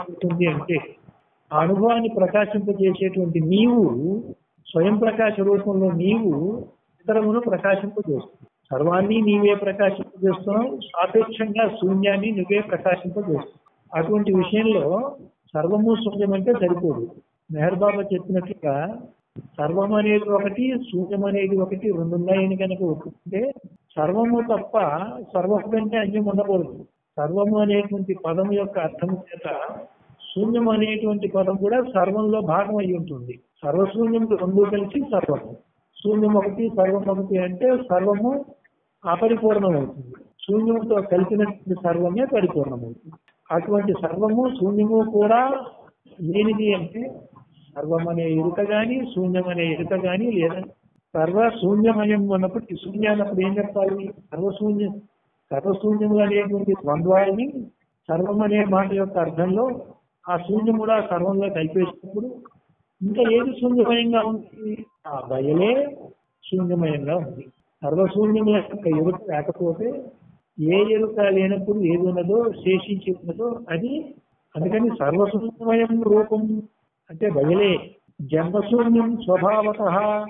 అవుతుంది అంటే ఆ అనుభవాన్ని ప్రకాశింపజేసేటువంటి నీవు స్వయం ప్రకాశ రూపంలో నీవు ఇతరమును ప్రకాశింపజేస్తుంది సర్వాన్ని నీవే ప్రకాశింపజేస్తున్నావు సాపేక్షంగా శూన్యాన్ని నువ్వే ప్రకాశింపజేస్తున్నావు అటువంటి విషయంలో సర్వము శూన్యం అంటే సరిపోదు మెహర్ బాబా చెప్పినట్లుగా సర్వం అనేది ఒకటి శూన్యం అనేది ఒకటి రెండు ఉన్నాయని కనుక ఒప్పుకుంటే సర్వము తప్ప సర్వం కంటే అన్యం ఉండకూడదు సర్వము అనేటువంటి పదం యొక్క అర్థం చేత శూన్యం అనేటువంటి పదం కూడా సర్వంలో భాగం అయి ఉంటుంది సర్వశూన్యం రెండు కలిసి సర్వము శూన్యం ఒకటి సర్వం ఒకటి అంటే సర్వము అపరిపూర్ణం అవుతుంది శూన్యంతో కలిపినటువంటి సర్వమే పరిపూర్ణమవుతుంది అటువంటి సర్వము శూన్యము కూడా లేనిది అంటే సర్వం అనే ఎరుక గాని శూన్యం అనే ఎరుక గాని లేదా సర్వ శూన్యమయం అన్నప్పుడు ఈ శూన్య అన్నప్పుడు ఏం చెప్పాలి సర్వశూన్యం సర్వశూన్యము అనేటువంటి ద్వంద్వాన్ని సర్వం అనే మాట యొక్క అర్థంలో ఆ శూన్యం కూడా సర్వంలో కలిపేసినప్పుడు ఇంకా ఏది శూన్యమయంగా ఉంది ఆ బయలే శూన్యమయంగా ఉంది సర్వశూన్యం యొక్క ఎరుక లేకపోతే ఏ ఎరుక లేనప్పుడు ఏది ఉన్నదో శేషించి ఉన్నదో అది అందుకని సర్వశూన్యమయం రూపం అంటే బయలే జన్మశూన్యం స్వభావత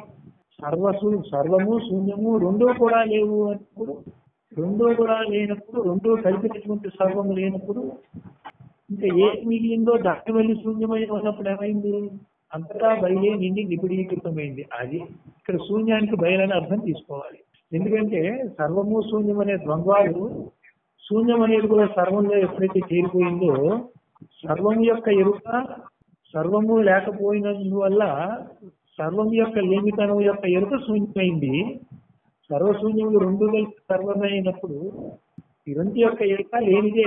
సర్వశూ సర్వము శూన్యము రెండూ కూడా లేవు అన్నప్పుడు రెండూ కూడా లేనప్పుడు రెండూ కలిపినటువంటి సర్వము లేనప్పుడు ఇంకా ఏ మిగిలిందో దాని వెళ్ళి శూన్యమై ఉన్నప్పుడు ఏమైంది అంతటా బయలే నిండి నిబిడీకృతమైంది అది ఇక్కడ శూన్యానికి బయలని అర్థం తీసుకోవాలి ఎందుకంటే సర్వము శూన్యం అనే ద్వంద్వాలు శూన్యం అనేది కూడా సర్వంలో ఎప్పుడైతే చేరిపోయిందో సర్వం యొక్క ఎరుక సర్వము లేకపోయినందువల్ల సర్వం యొక్క లేమితనం యొక్క ఎరుక శూన్యమైంది సర్వశూన్యములు రెండు కలిసి సర్వమైనప్పుడు ఈ రెండు యొక్క ఎరుక లేనిదే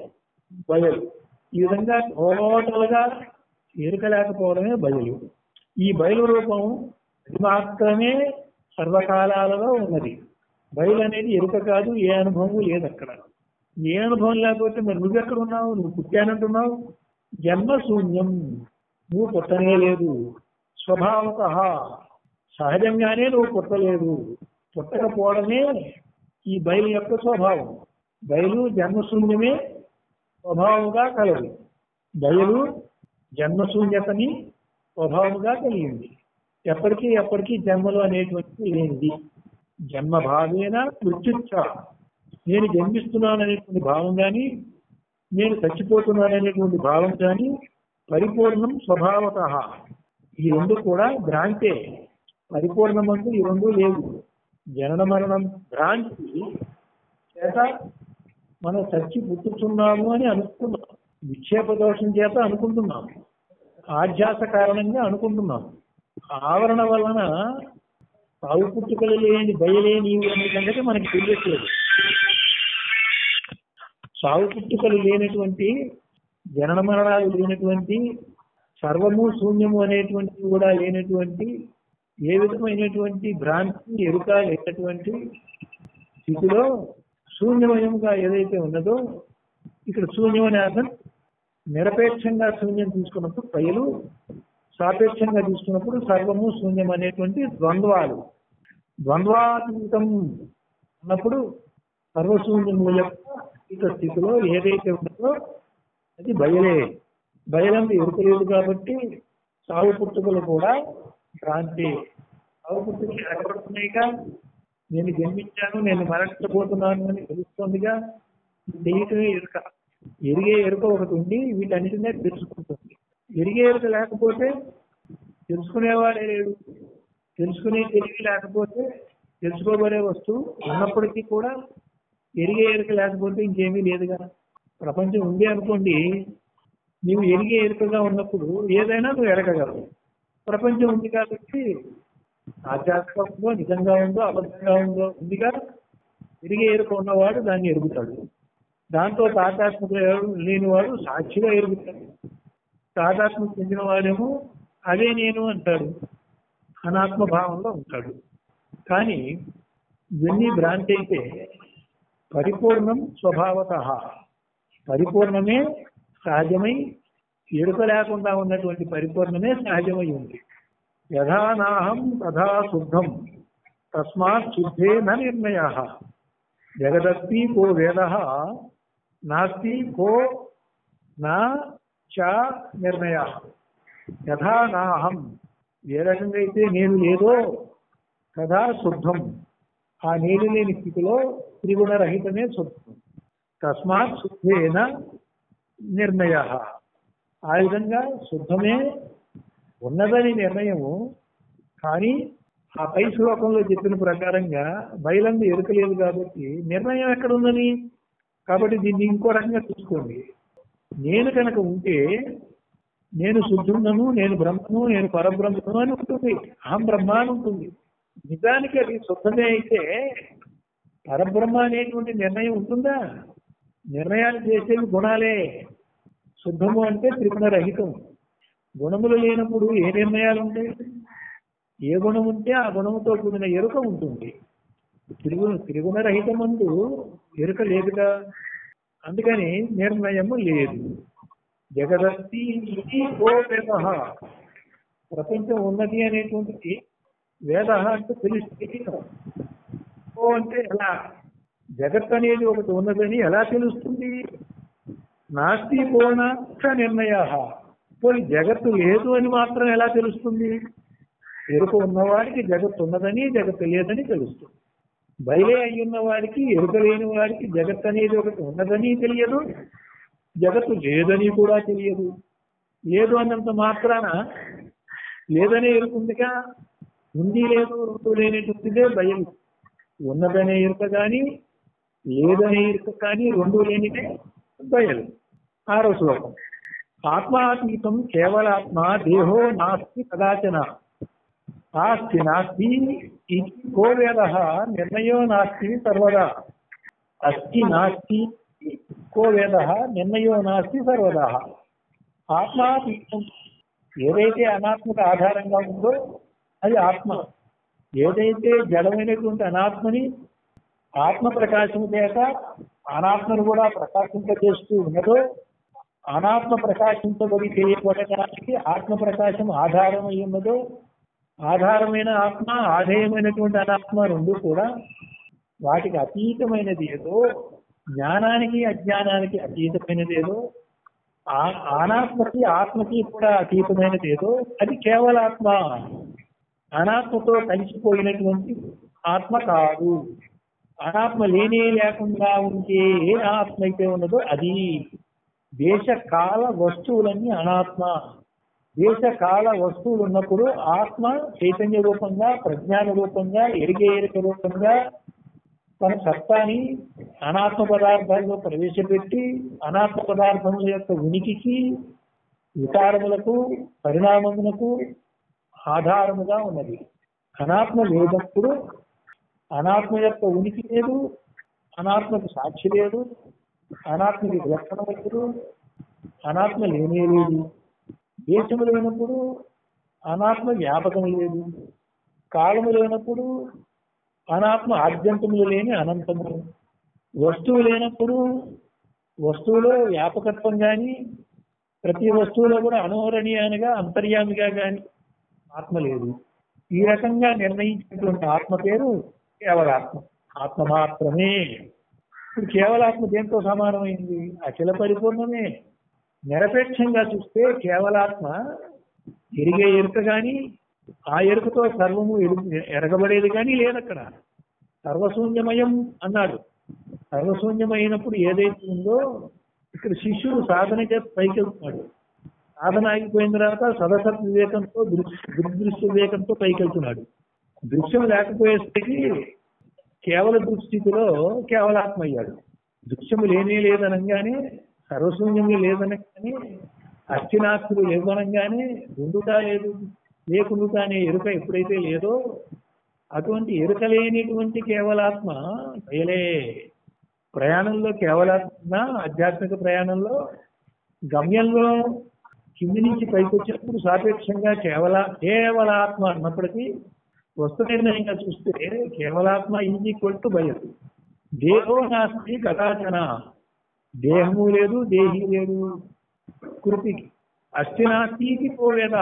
బయలు ఈ విధంగా టోటల్ గా ఎరుక లేకపోవడమే బయలు ఈ బయలు రూపం అది మాత్రమే సర్వకాలాలలో ఉన్నది బయలు అనేది ఎరుక కాదు ఏ అనుభవం లేదు అక్కడ ఏ అనుభవం లేకపోతే మరి నువ్వు ఎక్కడ ఉన్నావు నువ్వు పుట్టానంటున్నావు జన్మ శూన్యం నువ్వు పుట్టనే లేదు స్వభావత సహజంగానే నువ్వు పుట్టలేదు పుట్టకపోవడమే ఈ బయలు యొక్క స్వభావం బయలు జన్మశూన్యమే స్వభావంగా కలదు బయలు జన్మశూన్యతని స్వభావంగా కలిగింది ఎప్పటికీ ఎప్పటికీ జన్మలు అనేటువంటిది లేనిది జన్మ భావేన మృత్యుచ్చ నేను జన్మిస్తున్నాను అనేటువంటి భావం కానీ నేను చచ్చిపోతున్నాను అనేటువంటి భావం కానీ పరిపూర్ణం స్వభావత ఈ రెండు కూడా భ్రాంతే పరిపూర్ణమంటూ ఈ రెండు లేవు జనన మరణం భ్రాంతి చేత మనం చచ్చి పుట్టుతున్నాము అని అనుకుంటున్నాం విక్షేప దోషం చేత అనుకుంటున్నాం ఆధ్యాస కారణంగా అనుకుంటున్నాం ఆవరణ వలన సాగు పుట్టుకలు లేని బయలే నీవు అనే సంగతి మనకి తెలియట్లేదు సాగు పుట్టుకలు లేనటువంటి జనన మరణాలు లేనటువంటి సర్వము శూన్యము అనేటువంటివి కూడా లేనటువంటి ఏ విధమైనటువంటి భ్రాంతి ఎరుక లేనటువంటి స్థితిలో శూన్యమయముగా ఏదైతే ఉన్నదో ఇక్కడ శూన్యం అనే అర్థం నిరపేక్షంగా శూన్యం తీసుకున్నప్పుడు బయలు సాపేక్షంగా తీసుకున్నప్పుడు సర్వము శూన్యం అనేటువంటి ద్వంద్వాలు ద్వంద్వాతీతం అన్నప్పుడు సర్వశూన్యము యొక్క ఇక స్థితిలో ఏదైతే ఉన్నదో అది బయలే బయలంత ఎరుకలేదు కాబట్టి సాగు పుట్టుకలు కూడా భ్రాంతి సాగు పుట్టుకలు ఏర్పడుతున్నాయిగా నేను జన్మించాను నేను మరణించబోతున్నాను అని తెలుస్తోందిగా తెలియటమే ఎరుక ఎరిగే ఎరుక ఒకటి ఉండి వీటన్నిటినే తెలుసుకుంటుంది ఎరిగే ఎరుక లేకపోతే తెలుసుకునేవాడే లేడు తెలుసుకునే తెలివి లేకపోతే తెలుసుకోబడే వస్తువు ఉన్నప్పటికీ కూడా ఎరిగే ఎరుక లేకపోతే ఇంకేమీ లేదుగా ప్రపంచం ఉంది అనుకోండి నీవు ఎరిగే ఎరుకగా ఉన్నప్పుడు ఏదైనా నువ్వు ఎరగగలవు ప్రపంచం ఉంది కాబట్టి ఆధ్యాత్మికంగా నిజంగా ఉందో అబద్ధంగా ఉందో ఉందిగా ఎరిగే ఎరుక ఉన్నవాడు దాన్ని ఎరుగుతాడు దాంతో తాదాత్మిక లేనివాడు సాక్షిగా ఎరుగుతాడు తాదాత్మిక చెందిన వాడేమో అదే నేను అంటాడు అనాత్మ భావంలో ఉంటాడు కానీ ఇవన్నీ భ్రాంతి అయితే పరిపూర్ణం స్వభావత పరిపూర్ణమే సహజమై ఎరుక లేకుండా ఉన్నటువంటి పరిపూర్ణమే సహజమై ఉంది యథా నాహం తథా శుద్ధం తస్మాత్ శుద్ధే న నిర్ణయ జగదస్తి కో వేద నాస్తి కో నా చ నిర్ణయ యథా నాహం ఏ రకంగా అయితే నేను లేదో తదా శుద్ధం ఆ నేను లేని స్థితిలో త్రిగుణ రహితమే శుద్ధం తస్మాత్ శుద్ధేన నిర్ణయ ఆ విధంగా శుద్ధమే ఉన్నదని నిర్ణయము కానీ ఆ పై శ్లోకంలో చెప్పిన ప్రకారంగా బయలందు ఎరుకలేదు కాబట్టి నిర్ణయం ఎక్కడ ఉందని కాబట్టి దీన్ని ఇంకో రకంగా చూసుకోండి నేను కనుక ఉంటే నేను శుద్ధుండను నేను బ్రహ్మను నేను పరబ్రహ్మను అని ఉంటుంది అహం బ్రహ్మ అని ఉంటుంది నిజానికి అది శుద్ధమే అయితే పరబ్రహ్మ అనేటువంటి నిర్ణయం ఉంటుందా నిర్ణయాలు చేసేవి గుణాలే శుద్ధము అంటే త్రిగుణ రహితం గుణములు లేనప్పుడు ఏ నిర్ణయాలు ఉంటాయి ఏ గుణం ఉంటే ఆ గుణముతో కూడిన ఎరుక ఉంటుంది త్రిగుణ త్రిగుణ రహితమందు ఎరుక లేదుగా అందుకని నిర్ణయము లేదు జగదస్తి ఇది ఓ వేద ప్రపంచం ఉన్నది అనేటువంటిది వేద అంటే తెలిస్తే ఓ అంటే ఎలా జగత్ అనేది ఒకటి ఉన్నదని ఎలా తెలుస్తుంది నాస్తి పోనాక్ష నిర్ణయ పోయి జగత్తు లేదు అని మాత్రం ఎలా తెలుస్తుంది ఎరుక ఉన్నవాడికి జగత్తు ఉన్నదని జగత్తు లేదని తెలుస్తుంది బయలే అయ్యున్న వాడికి ఎరుక లేని వాడికి జగత్ అనేది ఒకటి ఉన్నదని తెలియదు జగత్తు లేదని కూడా తెలియదు లేదు అన్నంత మాత్రాన లేదనే ఎరుకుందిగా ఉంది లేదు రెండు లేనటువంటిదే భయం ఉన్నదనే ఎరుక కానీ లేదనే ఎరుక కానీ రెండు లేనిదే బయలు ఆరో శ్లోకం ఆత్మాతీతం కేవలాత్మ దేహో నాస్తి కదాచన నాస్తి నాస్తి ఇది కో వేద నిర్ణయో నాస్తి సర్వదా అస్తి నాస్తి కో వేద నిర్ణయో నాస్తి సర్వదా ఆత్మాతీతం ఏదైతే అనాత్మక ఆధారంగా ఉందో అది ఆత్మ ఏదైతే జడమైనటువంటి అనాత్మని ఆత్మ ప్రకాశము చేత అనాత్మను కూడా ప్రకాశింపజేస్తూ ఉన్నదో అనాత్మ ప్రకాశించబడి తెలియబడటానికి ఆత్మ ప్రకాశం ఆధారమై ఉన్నదో ఆధారమైన ఆత్మ ఆధేయమైనటువంటి అనాత్మ రెండు కూడా వాటికి అతీతమైనది ఏదో జ్ఞానానికి అజ్ఞానానికి అతీతమైనది ఏదో ఆ అనాత్మకి ఆత్మకి కూడా అతీతమైనది ఏదో అది కేవలాత్మ అనాత్మతో కలిసిపోయినటువంటి ఆత్మ కాదు అనాత్మ లేనే లేకుండా ఉంటే ఏ ఆత్మ అయితే ఉన్నదో అది దేశ కాల వస్తువులన్నీ అనాత్మ దేశ కాల వస్తువులు ఉన్నప్పుడు ఆత్మ చైతన్య రూపంగా ప్రజ్ఞాన రూపంగా ఎరిగే ఎరిక రూపంగా తన సత్తాని అనాత్మ పదార్థాల్లో ప్రవేశపెట్టి అనాత్మ పదార్థముల యొక్క ఉనికికి వికారములకు పరిణామములకు ఆధారముగా ఉన్నది అనాత్మ లేనప్పుడు అనాత్మ యొక్క ఉనికి లేదు అనాత్మకు సాక్షి లేదు అనాత్మకి విలక్షణం లేదు అనాత్మ లేనే లేదు దేశము లేనప్పుడు అనాత్మ వ్యాపకం లేదు కాలము లేనప్పుడు అనాత్మ ఆద్యంతములు లేని అనంతము వస్తువు లేనప్పుడు వస్తువులో వ్యాపకత్వం కానీ ప్రతి వస్తువులో కూడా అనువరణీయానిగా అంతర్యామిగా కానీ ఆత్మ లేదు ఈ రకంగా నిర్ణయించినటువంటి ఆత్మ పేరు కేవలాత్మ ఆత్మ మాత్రమే ఇప్పుడు కేవలాత్మ దేంతో సమానమైంది అఖిల పరిపూర్ణమే నిరపేక్షంగా చూస్తే కేవలాత్మ ఎరిగే ఎరుక కానీ ఆ ఎరుకతో సర్వము ఎరుగు ఎరగబడేది కానీ లేదక్కడ సర్వశూన్యమయం అన్నాడు సర్వశూన్యమైనప్పుడు ఏదైతే ఉందో ఇక్కడ శిష్యుడు సాధన చేసి పైకి వెళ్తున్నాడు సాధన ఆగిపోయిన తర్వాత సదసత్ వివేకంతో దృదృశ్య వివేకంతో పైకి వెళ్తున్నాడు దృశ్యం లేకపోయేసరికి కేవల దృష్టిలో కేవలాత్మ అయ్యాడు దృశ్యము లేనే లేదనగానే సర్వశూన్యము లేదనగానే అస్థినాస్తులు లేదనగానే ఉండుతా లేదు లేకుండుతా అనే ఎరుక ఎప్పుడైతే లేదో అటువంటి ఎరుక లేనిటువంటి కేవలాత్మ బయలే ప్రయాణంలో కేవలాత్మ ఆధ్యాత్మిక ప్రయాణంలో గమ్యంలో కింది నుంచి పైకి వచ్చినప్పుడు సాపేక్షంగా కేవల కేవలాత్మ అన్నప్పటికీ వస్తు నిర్ణయంగా చూస్తే కేవలాత్మ ఈజ్ ఈక్వల్ టు బయలు దేహో నాస్తి కదాచన దేహము లేదు దేహి లేదు కృతికి అస్థి నాస్తికి పో వేద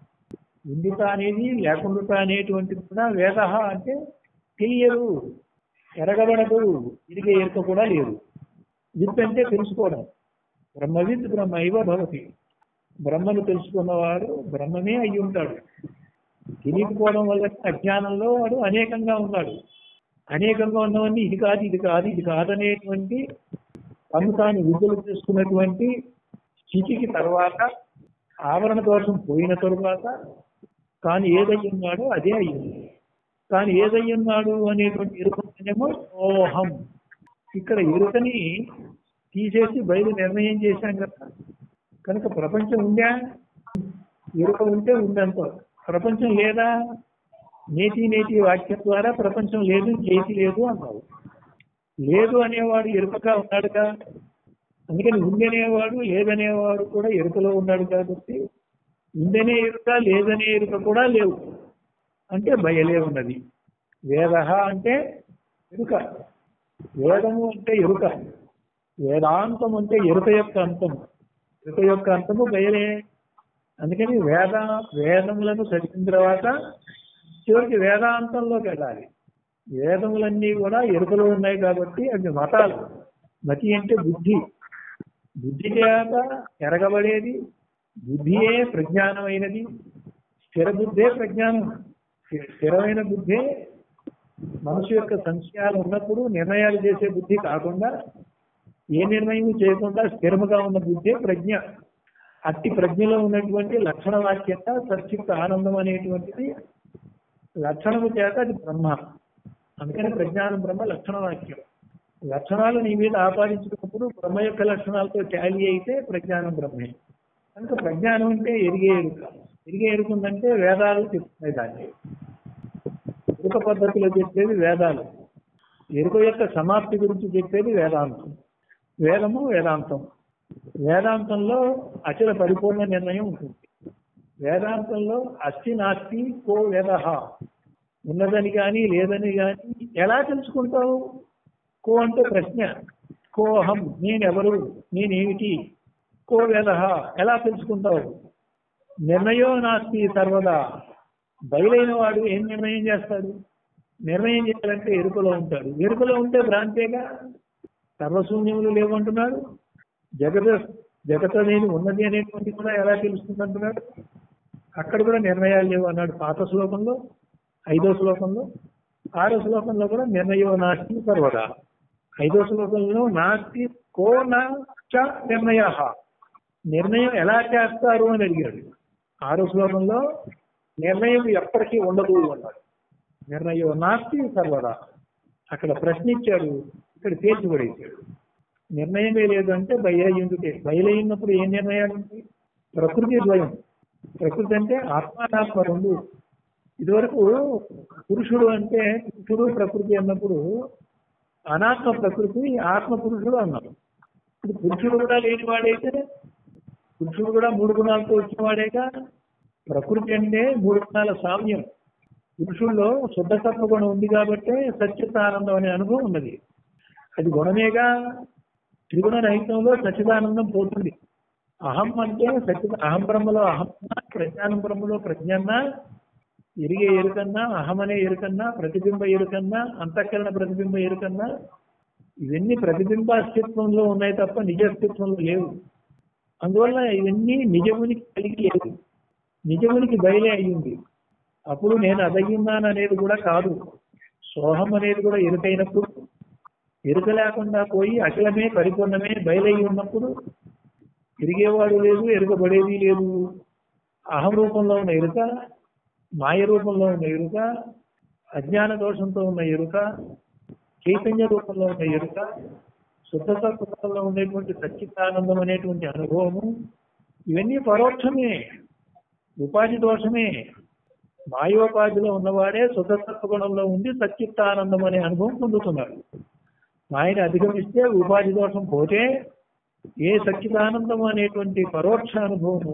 ఉండుట అనేది లేకుండుట అనేటువంటిది కూడా వేద అంటే తెలియదు ఎరగబడదు తిరిగే ఎరుక కూడా లేదు విత్ అంటే తెలుసుకోవడం బ్రహ్మవిత్ బ్రహ్మైవ భవతి బ్రహ్మను తెలుసుకున్నవాడు బ్రహ్మమే అయి ఉంటాడు తెలియకపోవడం వల్ల అజ్ఞానంలో వాడు అనేకంగా ఉన్నాడు అనేకంగా ఉన్నవన్నీ ఇది కాదు ఇది కాదు ఇది కాదనేటువంటి తను తాను విడుదల చేసుకున్నటువంటి స్థితికి తర్వాత ఆవరణ దోషం పోయిన తరువాత తాను ఏదై ఉన్నాడో అదే అయ్యింది తాను ఏదై ఉన్నాడు అనేటువంటి ఎరుకనేమో సోహం ఇక్కడ ఎరుకని తీసేసి బయలు నిర్ణయం చేశాం కదా కనుక ప్రపంచం ఉందా ఎరుక ఉంటే ఉందంతో ప్రపంచం లేదా నేతి నేతి వాక్యం ద్వారా ప్రపంచం లేదు చేతి లేదు అన్నావు లేదు అనేవాడు ఎరుకగా ఉన్నాడుగా అందుకని ఉందనేవాడు లేదనేవాడు కూడా ఎరుకలో ఉన్నాడు కాబట్టి ఉందనే ఎరుక లేదనే ఎరుక కూడా లేవు అంటే బయలే ఉన్నది వేద అంటే ఎరుక వేదము అంటే ఎరుక వేదాంతం అంటే ఎరుక యొక్క అంతం ఎరుక యొక్క అంతము బయలే అందుకని వేద వేదములను చదివిన తర్వాత చివరికి వేదాంతంలోకి వెళ్ళాలి వేదములన్నీ కూడా ఎరుకలో ఉన్నాయి కాబట్టి అవి మతాలు మతి అంటే బుద్ధి బుద్ధి చేత ఎరగబడేది బుద్ధియే ప్రజ్ఞానమైనది స్థిర బుద్ధే ప్రజ్ఞానం స్థిరమైన బుద్ధే మనసు యొక్క సంశయాలు ఉన్నప్పుడు నిర్ణయాలు చేసే బుద్ధి కాకుండా ఏ నిర్ణయం చేయకుండా స్థిరముగా ఉన్న బుద్ధే ప్రజ్ఞ అట్టి ప్రజ్ఞలో ఉన్నటువంటి లక్షణ వాక్యత సచ్చిత్త ఆనందం అనేటువంటిది లక్షణము చేత అది బ్రహ్మ అందుకని ప్రజ్ఞానం బ్రహ్మ లక్షణ వాక్యం లక్షణాలు నీ మీద ఆపాదించుకున్నప్పుడు బ్రహ్మ యొక్క లక్షణాలతో టాలీ అయితే ప్రజ్ఞానం బ్రహ్మే కనుక ప్రజ్ఞానం అంటే ఎరిగే ఎరుక ఎరిగే ఎరుకుందంటే వేదాలు చెప్తున్నాయి దాన్ని ఎరుక పద్ధతిలో చెప్పేది వేదాలు ఎరుక యొక్క సమాప్తి గురించి చెప్పేది వేదాంతం వేదము వేదాంతం వేదాంతంలో అచల పరిపూర్ణ నిర్ణయం ఉంటుంది వేదాంతంలో అస్థి నాస్తి కో వేద ఉన్నదని కానీ లేదని కానీ ఎలా తెలుసుకుంటావు కో అంటే ప్రశ్న కోహం నేనెవరు నేనేమిటి కో వేద ఎలా తెలుసుకుంటావు నిర్ణయో నాస్తి సర్వదా బయలైన వాడు ఏం నిర్ణయం చేస్తాడు నిర్ణయం చేయాలంటే ఎరుకలో ఉంటాడు ఎరుకలో ఉంటే భ్రాంతేగా సర్వశూన్యములు లేవంటున్నాడు జగత జగత్ అనేది ఉన్నది అనేటువంటి కూడా ఎలా తెలుస్తుంది అంటున్నాడు అక్కడ కూడా నిర్ణయాలు లేవు అన్నాడు పాత శ్లోకంలో ఐదో శ్లోకంలో ఆరో శ్లోకంలో కూడా నిర్ణయో నాస్తి సర్వదా ఐదో శ్లోకంలో నాస్తి కో నా చ నిర్ణయ నిర్ణయం ఎలా చేస్తారు అని అడిగాడు ఆరో శ్లోకంలో నిర్ణయం ఎప్పటికీ ఉండదు అన్నాడు నిర్ణయో నాస్తి సర్వదా అక్కడ ప్రశ్నించాడు ఇక్కడ తేల్చిపడేశాడు నిర్ణయమే లేదు అంటే బయలుందుకే బయలైనప్పుడు ఏ నిర్ణయాలు ఉంటాయి ప్రకృతి ద్వయం ప్రకృతి అంటే ఆత్మానాత్మ రెండు ఇదివరకు పురుషుడు అంటే పురుషుడు ప్రకృతి అన్నప్పుడు అనాత్మ ప్రకృతి ఆత్మ పురుషుడు అన్నారు ఇప్పుడు పురుషుడు కూడా లేని వాడైతే పురుషుడు కూడా మూడు గుణాలతో వచ్చిన వాడేగా ప్రకృతి అంటే మూడు గుణాల సామ్యం పురుషుల్లో శుద్ధ సత్వ గుణం ఉంది కాబట్టి సత్యత ఆనందం అనే అనుభవం ఉన్నది అది గుణమేగా త్రిగుణ రహితంలో సచ్చిదానందం పోతుంది అహం అంటే సచిద అహం బ్రహ్మలో అహం ప్రజ్ఞానం బ్రహ్మలో ప్రజ్ఞన్న ఎరిగే ఎరుకన్నా అహమనే ఎరుకన్నా ప్రతిబింబ ఎరుకన్నా అంతఃకరణ ప్రతిబింబ ఎరుకన్నా ఇవన్నీ ప్రతిబింబ అస్తిత్వంలో ఉన్నాయి తప్ప నిజ అస్తిత్వంలో లేవు అందువల్ల ఇవన్నీ నిజమునికి కలిగి లేవు నిజమునికి బయలే అయ్యింది అప్పుడు నేను అదయ్యున్నాను అనేది కూడా కాదు సోహం అనేది కూడా ఎరుకైనప్పుడు ఎరుక లేకుండా పోయి అఖిలమే పరిపూర్ణమే బయలయ్యి ఉన్నప్పుడు తిరిగేవాడు లేదు ఎరుకబడేది లేదు అహం రూపంలో ఉన్న ఎరుక మాయ రూపంలో ఉన్న ఎరుక అజ్ఞాన దోషంతో ఉన్న ఎరుక చైతన్య రూపంలో ఉన్న ఎరుక శుద్ధత రూపంలో ఉండేటువంటి సచ్చిత్తానందం అనేటువంటి అనుభవము ఇవన్నీ పరోక్షమే ఉపాధి దోషమే మాయోపాధిలో ఉన్నవాడే శుద్ధతత్వ గుణంలో ఉండి సచ్చిత్తానందం అనే అనుభవం పొందుతున్నాడు మాయని అధిగమిస్తే ఉపాధి దోషం పోతే ఏ సచ్చిదానందం అనేటువంటి పరోక్ష అనుభవము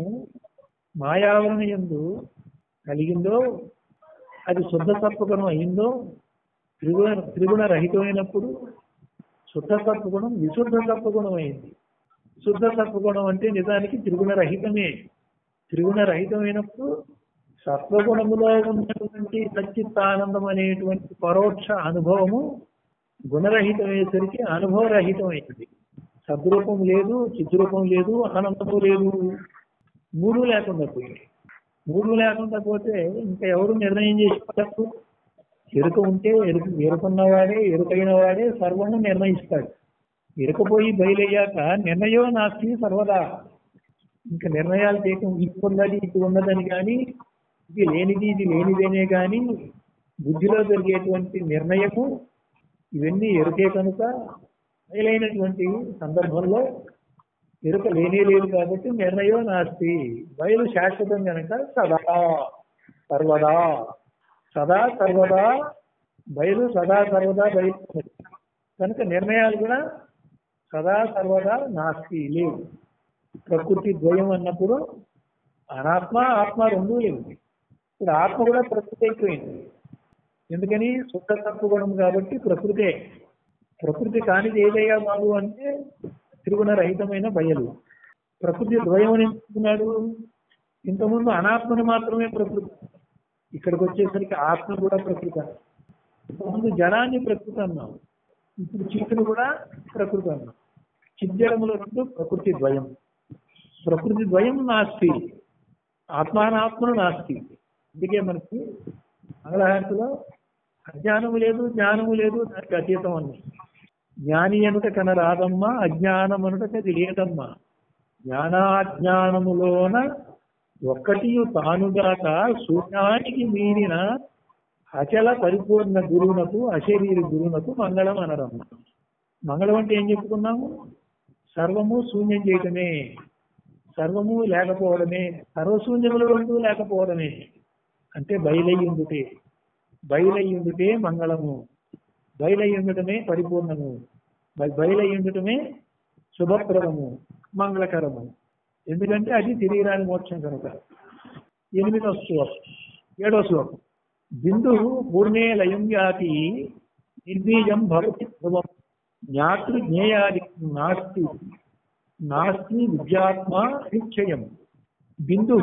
మాయావరణ ఎందు కలిగిందో అది శుద్ధ సత్వగుణం అయిందో త్రిగుణ త్రిగుణ రహితమైనప్పుడు శుద్ధ సత్వగుణం విశుద్ధ సత్వగుణం అయింది శుద్ధ సత్వగుణం అంటే నిజానికి త్రిగుణ రహితమే త్రిగుణ రహితమైనప్పుడు సత్వగుణములో ఉన్నటువంటి సచ్చిత్తానందం అనేటువంటి పరోక్ష అనుభవము గుణరహితమయ్యేసరికి అనుభవరహితమైంది సద్రూపం లేదు చిద్రూపం లేదు ఆనందము లేదు మూడు లేకుండా పోయింది మూడు లేకుండా పోతే ఇంకా ఎవరు నిర్ణయం చేసేటప్పుడు ఎరుక ఉంటే ఎరుక ఎరుకున్నవాడే ఎరుకైన వాడే సర్వము నిర్ణయిస్తాడు ఎరుకపోయి బయలయ్యాక నిర్ణయం నాస్తి సర్వదా ఇంకా నిర్ణయాలు చేయటం ఇది ఉన్నది ఇది ఉన్నదని కానీ ఇది లేనిది ఇది లేనిదేనే కానీ బుద్ధిలో జరిగేటువంటి నిర్ణయము ఇవన్నీ ఎరుకే కనుక బయలైనటువంటి సందర్భంలో ఎరుక లేనే లేదు కాబట్టి నిర్ణయం నాస్తి బయలు శాశ్వతం కనుక సదా సర్వదా సదా సర్వదా బయలు సదా సర్వదా బయలు కనుక నిర్ణయాలు కూడా సదా సర్వదా నాస్తి లేవు ప్రకృతి ద్వయం అన్నప్పుడు అనాత్మ ఆత్మ రెండూ లేవు ఇప్పుడు ఆత్మ కూడా ప్రకృతి అయిపోయింది ఎందుకని శుద్ధ తత్వగుణం కాబట్టి ప్రకృతే ప్రకృతి కానిది ఏదయ్యా బాబు అంటే త్రిగుణ రహితమైన బయలు ప్రకృతి ద్వయం అని చెప్తున్నాడు ఇంతకుముందు అనాత్మని మాత్రమే ప్రకృతి ఇక్కడికి వచ్చేసరికి ఆత్మ కూడా ప్రకృతి ఇంతకుముందు జనాన్ని ప్రకృతి అన్నాం ఇప్పుడు చిక్కును కూడా ప్రకృతి అన్నాం చిజ్జడముల రెండు ప్రకృతి ద్వయం ప్రకృతి ద్వయం నాస్తి ఆత్మానాత్మను నాస్తి అందుకే మనకి మంగళహారతిలో అజ్ఞానము లేదు జ్ఞానము లేదు దానికి అతీతం అన్నది జ్ఞాని అనుట కన రాదమ్మా అజ్ఞానం అనుట కది లేదమ్మా జ్ఞానాజ్ఞానములోన ఒక్కటి తానుగాక శూన్యానికి మీరిన అచల పరిపూర్ణ గురువునకు అశరీర గురువునకు మంగళం అనరమ్మ మంగళం అంటే ఏం చెప్పుకున్నాము సర్వము శూన్యం చేయటమే సర్వము లేకపోవడమే సర్వశూన్యములు రెండు లేకపోవడమే అంటే బయలయ్యుందుటే బయలయ్యుందుటే మంగళము బయలయ్యుండటమే పరిపూర్ణము బయలయ్యుండటమే శుభప్రదము మంగళకరము ఎందుకంటే అది శరీరాన్ని మోక్షం కనుక ఎనిమిదో శ్లోకం ఏడో శ్లోకం బిందు పూర్ణే లయం యాతి నిర్బీజం భవతి ధ్రువం జ్ఞాతృ జ్ఞేయాది నాస్తి నాస్తి విద్యాత్మ నిశ్చయం బిందు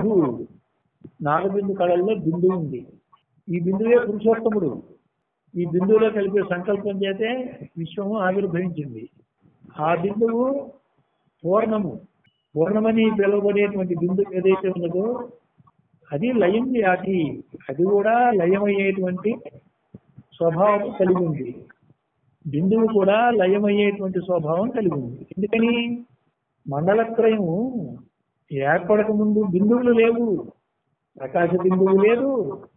నాగబిందు కళల్లో బిందు ఉంది ఈ బిందువే పురుషోత్తముడు ఈ బిందువులో కలిపే సంకల్పం చేతే విశ్వము ఆవిర్భవించింది ఆ బిందువు పూర్ణము పూర్ణమని పిలువబడేటువంటి బిందు ఏదైతే ఉన్నదో అది లయం యాతి అది కూడా లయమయ్యేటువంటి స్వభావం కలిగి ఉంది బిందువు కూడా లయమయ్యేటువంటి స్వభావం కలిగి ఉంది ఎందుకని మండలత్రయము ఏర్పడక ముందు బిందువులు లేవు ప్రకాశ బిందువు లేదు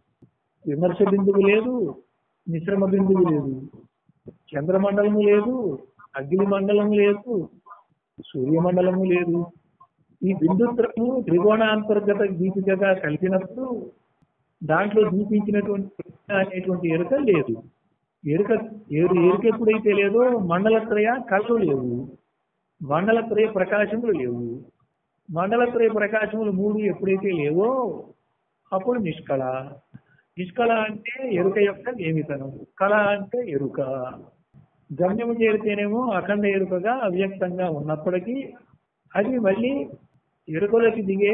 విమర్శ బిందువు లేదు మిశ్రమ బిందువు లేదు చంద్రమండలము లేదు అగ్ని మండలము లేదు సూర్యమండలము లేదు ఈ బిందుత్రము త్రికోణాంతర్గత దీపికగా కలిపినప్పుడు దాంట్లో దీపించినటువంటి అనేటువంటి ఎరుక లేదు ఎరుక ఎరు ఎరుక ఎప్పుడైతే లేదో మండలత్రయ కళ్ళు లేవు మండలత్రయ ప్రకాశములు లేవు మండలత్రయ ప్రకాశములు మూడు ఎప్పుడైతే లేవో అప్పుడు నిష్కళ నిష్కళ అంటే ఎరుక యొక్క నియమితనం కళ అంటే ఎరుక గమ్యము చేరితేనేమో అఖండ ఎరుకగా అవ్యక్తంగా ఉన్నప్పటికీ అది మళ్ళీ ఎరుకలోకి దిగే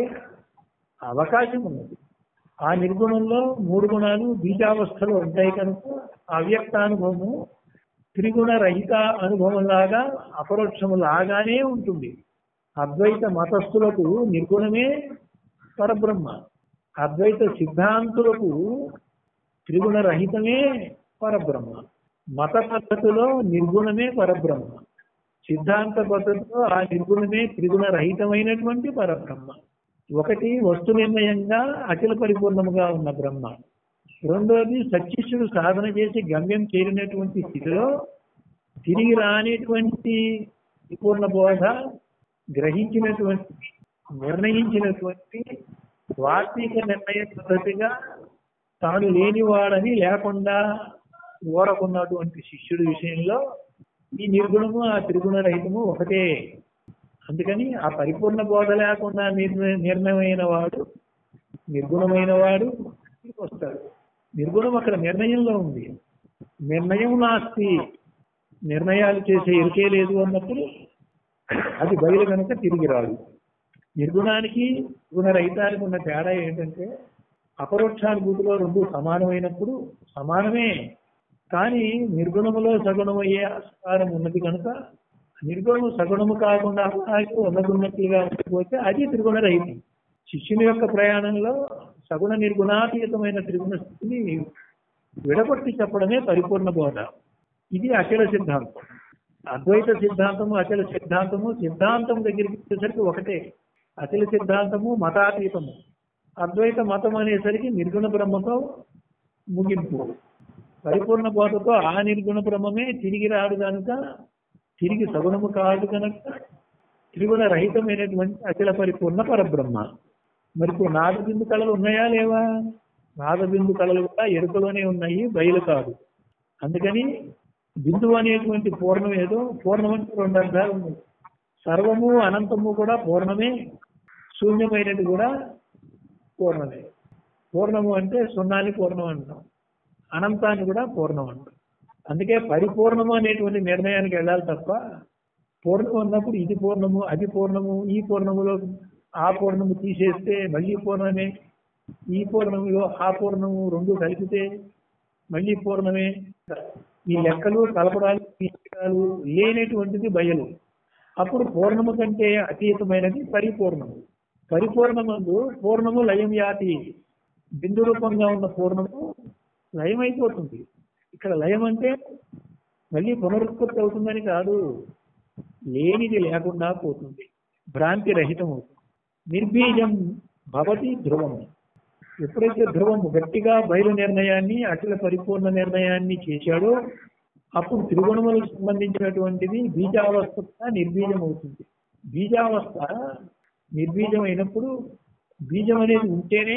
అవకాశం ఉన్నది ఆ నిర్గుణంలో మూడు గుణాలు బీజావస్థలో ఉంటాయి కనుక అవ్యక్త అనుభవము త్రిగుణ రహిత అనుభవం లాగా అపరోక్షము లాగానే ఉంటుంది అద్వైత మతస్థులకు నిర్గుణమే పరబ్రహ్మ అద్వైత సిద్ధాంతులకు త్రిగుణ రహితమే పరబ్రహ్మ మత పద్ధతిలో నిర్గుణమే పరబ్రహ్మ సిద్ధాంత పద్ధతిలో ఆ నిర్గుణమే త్రిగుణ రహితమైనటువంటి పరబ్రహ్మ ఒకటి వస్తు నిర్ణయంగా అఖిల పరిపూర్ణముగా ఉన్న బ్రహ్మ రెండోది సత్యశుడు సాధన చేసి గమ్యం చేరినటువంటి స్థితిలో తిరిగి రానేటువంటి పరిపూర్ణ బోధ గ్రహించినటువంటి నిర్ణయించినటువంటి వార్తీక నిర్ణయ పద్ధతిగా తాను లేనివాడని లేకుండా ఓరకున్నటువంటి శిష్యుడి విషయంలో ఈ నిర్గుణము ఆ త్రిగుణ రహితము ఒకటే అందుకని ఆ పరిపూర్ణ బోధ లేకుండా నిర్ణ- నిర్ణయమైన వాడు నిర్గుణమైన వాడు ఇక్కడికి వస్తాడు నిర్గుణం అక్కడ నిర్ణయంలో ఉంది నిర్ణయం నాస్తి నిర్ణయాలు చేసే ఎరికే లేదు అన్నప్పుడు అది బయలు కనుక తిరిగి రాదు నిర్గుణానికి గుణరహితానికి ఉన్న తేడా ఏంటంటే అపరోక్షానుభూతిలో రెండు సమానమైనప్పుడు సమానమే కానీ నిర్గుణములో సగుణమయ్యే ఆస్కారం ఉన్నది కనుక నిర్గుణము సగుణము కాకుండా అలాగే ఉన్నదున్నట్లుగా ఉండిపోతే అది త్రిగుణ రహితం శిష్యుని యొక్క ప్రయాణంలో సగుణ నిర్గుణాతీతమైన త్రిగుణ స్థితిని విడగొట్టి చెప్పడమే పరిపూర్ణ బోధ ఇది అచల సిద్ధాంతం అద్వైత సిద్ధాంతము అచల సిద్ధాంతము సిద్ధాంతం దగ్గరికి వచ్చేసరికి ఒకటే అచల సిద్ధాంతము మతాతీతము అద్వైత మతం అనేసరికి నిర్గుణ బ్రహ్మతో ముగింపు పరిపూర్ణ బోధతో ఆ నిర్గుణ బ్రహ్మమే తిరిగి రాడు కనుక తిరిగి సగుణము కాదు కనుక త్రిగుణ రహితమైనటువంటి అచల పరిపూర్ణ పరబ్రహ్మ మరి ఇప్పుడు నాదబిందు కళలు ఉన్నాయా లేవా నాదబిందు కళలు కూడా ఎరుకలోనే ఉన్నాయి బయలు కాదు అందుకని బిందువు అనేటువంటి పూర్ణం ఏదో పూర్ణం అంటే రెండు అర్థాలు ఉన్నాయి సర్వము అనంతము కూడా పూర్ణమే శూన్యమైనది కూడా పూర్ణమే పూర్ణము అంటే సున్నాని పూర్ణం అంటాం అనంతాన్ని కూడా పూర్ణం అంటాం అందుకే పరిపూర్ణము అనేటువంటి నిర్ణయానికి వెళ్ళాలి తప్ప పూర్ణం అన్నప్పుడు ఇది పూర్ణము అది పూర్ణము ఈ పూర్ణములో ఆ పూర్ణము తీసేస్తే మళ్ళీ పూర్ణమే ఈ పూర్ణములో ఆ పూర్ణము రెండు కలిపితే మళ్ళీ పూర్ణమే ఈ లెక్కలు కలపడాలు తీయడాలు లేనటువంటిది బయలు అప్పుడు పూర్ణము కంటే అతీతమైనది పరిపూర్ణము పరిపూర్ణమందు పూర్ణము లయం యాతి బిందు రూపంగా ఉన్న పూర్ణము లయం అయిపోతుంది ఇక్కడ లయం అంటే మళ్ళీ పునరుత్పత్తి అవుతుందని కాదు లేనిది లేకుండా పోతుంది భ్రాంతి రహితం అవుతుంది నిర్బీజం భవతి ధ్రువము ఎప్పుడైతే ధ్రువము గట్టిగా బయలు నిర్ణయాన్ని అఖిల పరిపూర్ణ నిర్ణయాన్ని చేశాడో అప్పుడు త్రిగుణములకు సంబంధించినటువంటిది బీజావస్థ కూడా నిర్బీజం అవుతుంది బీజావస్థ నిర్బీజం అయినప్పుడు బీజం అనేది ఉంటేనే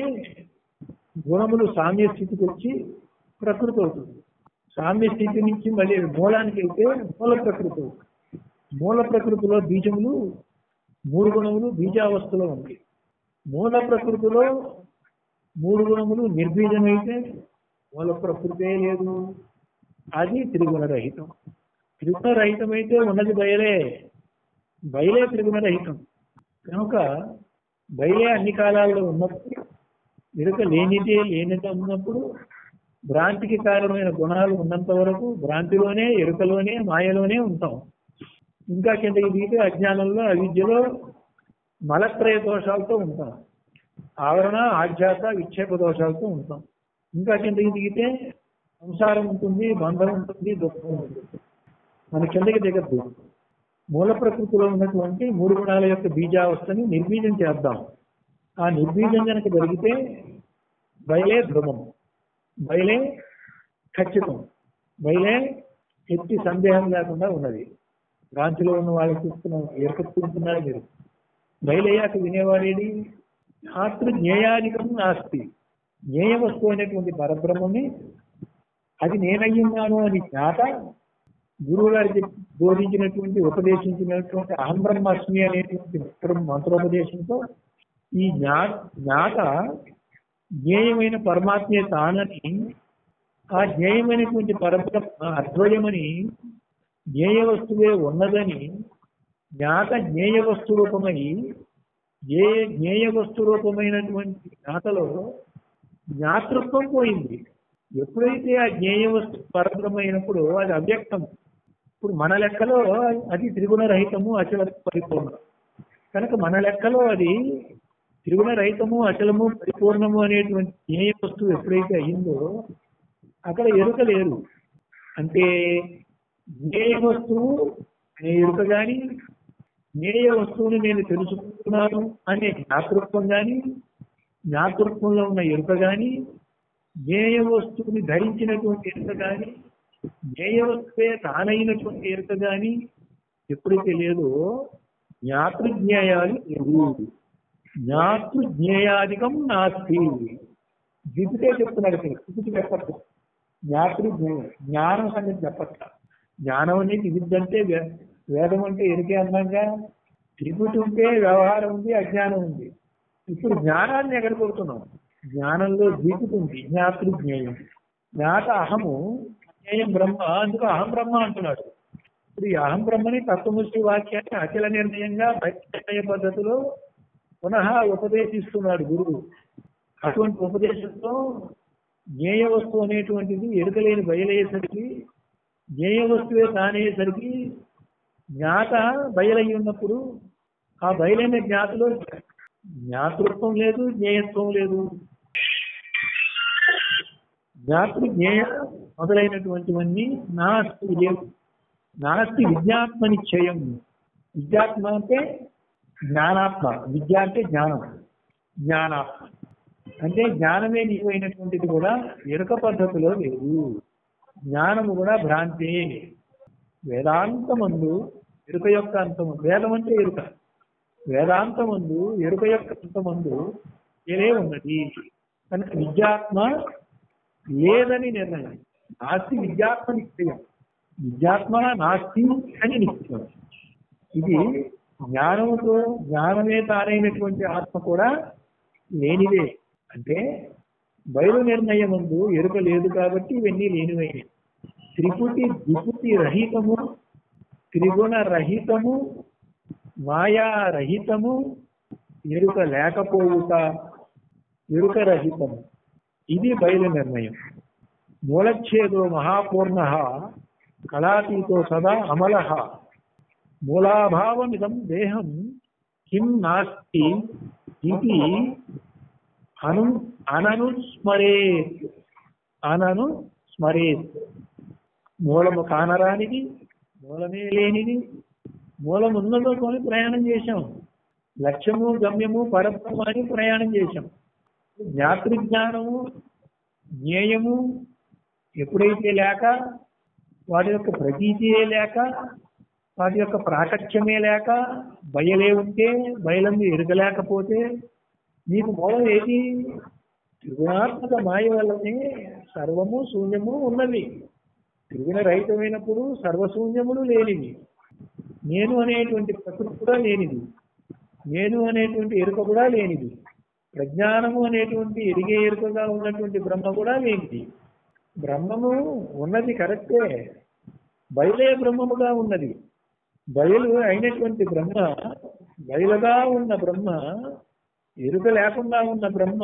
గుణములు సామ్య స్థితికి వచ్చి ప్రకృతి అవుతుంది సామ్య స్థితి నుంచి మళ్ళీ మూలానికి వెళ్తే మూల ప్రకృతి అవుతుంది మూల ప్రకృతిలో బీజములు మూడు గుణములు బీజావస్థలో ఉంది మూల ప్రకృతిలో మూడు గుణములు నిర్బీజమైతే మూల ప్రకృతే లేదు అది త్రిగుణ రహితం త్రిగుణ రహితమైతే ఉన్నది బయలే బయలే త్రిగుణ రహితం కనుక బయలే అన్ని కాలాల్లో ఉన్నప్పుడు ఎరుక లేనిదే లేనిదే ఉన్నప్పుడు భ్రాంతికి కారణమైన గుణాలు ఉన్నంత వరకు భ్రాంతిలోనే ఎరుకలోనే మాయలోనే ఉంటాం ఇంకా కిందకి దిగితే అజ్ఞానంలో అవిద్యలో మలత్రయ దోషాలతో ఉంటాం ఆవరణ ఆధ్యాస విక్షేప దోషాలతో ఉంటాం ఇంకా కిందకి దిగితే సంసారం ఉంటుంది బంధం ఉంటుంది దుఃఖం ఉంటుంది మన కిందకి దిగద్దు మూల ప్రకృతిలో ఉన్నటువంటి మూడు గుణాల యొక్క బీజావస్థని నిర్బీజం చేద్దాం ఆ నిర్బీజం కనుక జరిగితే బయలే ధ్రువం బయలే ఖచ్చితం బయలే ఎట్టి సందేహం లేకుండా ఉన్నది భ్రాంతిలో ఉన్న వాళ్ళకి చూస్తున్నాం ఏర్పడుతుంటున్నారు మీరు బయలయ్యాక వినేవాడేది శాస్త్ర జ్ఞేయాధికం నాస్తి జ్ఞేయ వస్తువు అనేటువంటి పరబ్రహ్మమే అది నేనయ్యున్నాను అని జ్ఞాత గురువు గారు చెప్పి బోధించినటువంటి ఉపదేశించినటువంటి అహం బ్రహ్మాస్మి అనేటువంటి మంత్రం మంత్రోపదేశంతో ఈ జ్ఞా జ్ఞాత జ్ఞేయమైన పరమాత్మే తానని ఆ జ్ఞేయమైనటువంటి పరబ్రహ్మ అద్వయమని జ్ఞేయ వస్తువే ఉన్నదని జ్ఞాత జ్ఞేయ వస్తు రూపమై ఏ జ్ఞేయ వస్తు రూపమైనటువంటి జ్ఞాతలో జ్ఞాతృత్వం పోయింది ఎప్పుడైతే ఆ జ్ఞేయ వస్తు పరబ్రహ్మైనప్పుడు అది అవ్యక్తం ఇప్పుడు మన లెక్కలో అది త్రిగుణ రహితము అచల పరిపూర్ణం కనుక మన లెక్కలో అది త్రిగుణ రహితము అచలము పరిపూర్ణము అనేటువంటి జ్ఞేయ వస్తువు ఎప్పుడైతే అయిందో అక్కడ ఎరుక లేదు అంటే జ్ఞేయ వస్తువు అనే ఎరుక కానీ జ్ఞేయ వస్తువుని నేను తెలుసుకుంటున్నాను అనే జ్ఞాతృత్వం కానీ జ్ఞాతృత్వంలో ఉన్న ఎరుక కానీ జ్ఞేయ వస్తువుని ధరించినటువంటి ఎరుక కానీ జ్ఞేయ వస్తువే తానైనటువంటి ఎరుక కానీ ఎప్పుడైతే లేదో జ్ఞాతృజ్ఞేయాలు లేవు జ్ఞాతృజ్ఞేయాధికం నాస్తి దిద్దుతే చెప్తున్నాడు ఇక్కడ దిద్దుకు చెప్పట్ల జ్ఞాతృజ్ఞేయం జ్ఞానం సంగతి చెప్పట్ల జ్ఞానం అనేది విద్యంటే వే- వేదం అంటే ఎరికే అన్నాగా త్రిపుటి ఉంటే వ్యవహారం ఉంది అజ్ఞానం ఉంది ఇప్పుడు జ్ఞానాన్ని ఎక్కడ కొడుతున్నాం జ్ఞానంలో దీపుటి ఉంది జ్ఞాతృజ్ఞేయం జ్ఞాత అహము జ్ఞేయం బ్రహ్మ అందుకు అహం బ్రహ్మ అంటున్నాడు ఇప్పుడు ఈ అహం బ్రహ్మని తత్వముష్టి వాక్యాన్ని అఖిల నిర్ణయంగా ప్రత్యయ పద్ధతిలో పునః ఉపదేశిస్తున్నాడు గురువు అటువంటి ఉపదేశంతో జ్ఞేయ వస్తువు అనేటువంటిది ఎరుకలేని బయలయ్యేసరికి జ్ఞేయ వస్తువే తానేసరికి జ్ఞాత బయలయ్యి ఉన్నప్పుడు ఆ బయలైన జ్ఞాతలో జ్ఞాతృత్వం లేదు జ్ఞేయత్వం లేదు జ్ఞాతృ జ్ఞేయ మొదలైనటువంటివన్నీ నాస్తి లేవు నాస్తి విద్యాత్మ నిశ్చయం విద్యాత్మ అంటే జ్ఞానాత్మ విద్య అంటే జ్ఞానం జ్ఞానాత్మ అంటే జ్ఞానమే నీవు అయినటువంటిది కూడా ఎరుక పద్ధతిలో లేదు జ్ఞానము కూడా భ్రాంతే వేదాంతమందు ఎరుక యొక్క అంతము వేదం అంటే ఎరుక వేదాంతమందు ఎరుక యొక్క అంతమందు ఏదే ఉన్నది కనుక విద్యాత్మ లేదని నిర్ణయం నాస్తి విద్యాత్మ నిశ్చయం విద్యాత్మ నాస్తి అని నిశ్చయం ఇది జ్ఞానముతో జ్ఞానమే తానైనటువంటి ఆత్మ కూడా లేనిదే అంటే బయలు నిర్ణయం ముందు ఎరుక లేదు కాబట్టి ఇవన్నీ లేనివైనవి త్రిపుటి ద్విపుటి రహితము త్రిగుణ రహితము మాయా రహితము ఎరుక లేకపోవుట ఎరుక రహితము ఇది బయలు నిర్ణయం మూలచ్ఛేదో మహాపూర్ణ కళాతీతో సదా అమల మూలాభావమిదం దేహం కిం నాస్తి ఇది అను అనను స్మరేత్ అనను స్మరేత్ మూలము కానరానిది మూలమే లేనిది మూలమున్నదో కొని ప్రయాణం చేశాం లక్ష్యము గమ్యము పరబ్రహ్మ అని ప్రయాణం చేశాం జ్ఞాతృజ్ఞానము జ్ఞేయము ఎప్పుడైతే లేక వాటి యొక్క ప్రతీతియే లేక వాటి యొక్క ప్రాకట్యమే లేక బయలే ఉంటే బయలందు ఎరగలేకపోతే నీకు మూలం ఏది త్రిగుణాత్మక మాయ వల్లనే సర్వము శూన్యము ఉన్నది త్రిగుణ రహితమైనప్పుడు సర్వశూన్యములు లేనివి నేను అనేటువంటి ప్రకృతి కూడా లేనిది నేను అనేటువంటి ఎరుక కూడా లేనిది ప్రజ్ఞానము అనేటువంటి ఎరిగే ఎరుకగా ఉన్నటువంటి బ్రహ్మ కూడా లేనిది బ్రహ్మము ఉన్నది కరెక్టే బయలే బ్రహ్మముగా ఉన్నది బయలు అయినటువంటి బ్రహ్మ బయలుగా ఉన్న బ్రహ్మ ఎరుక లేకుండా ఉన్న బ్రహ్మ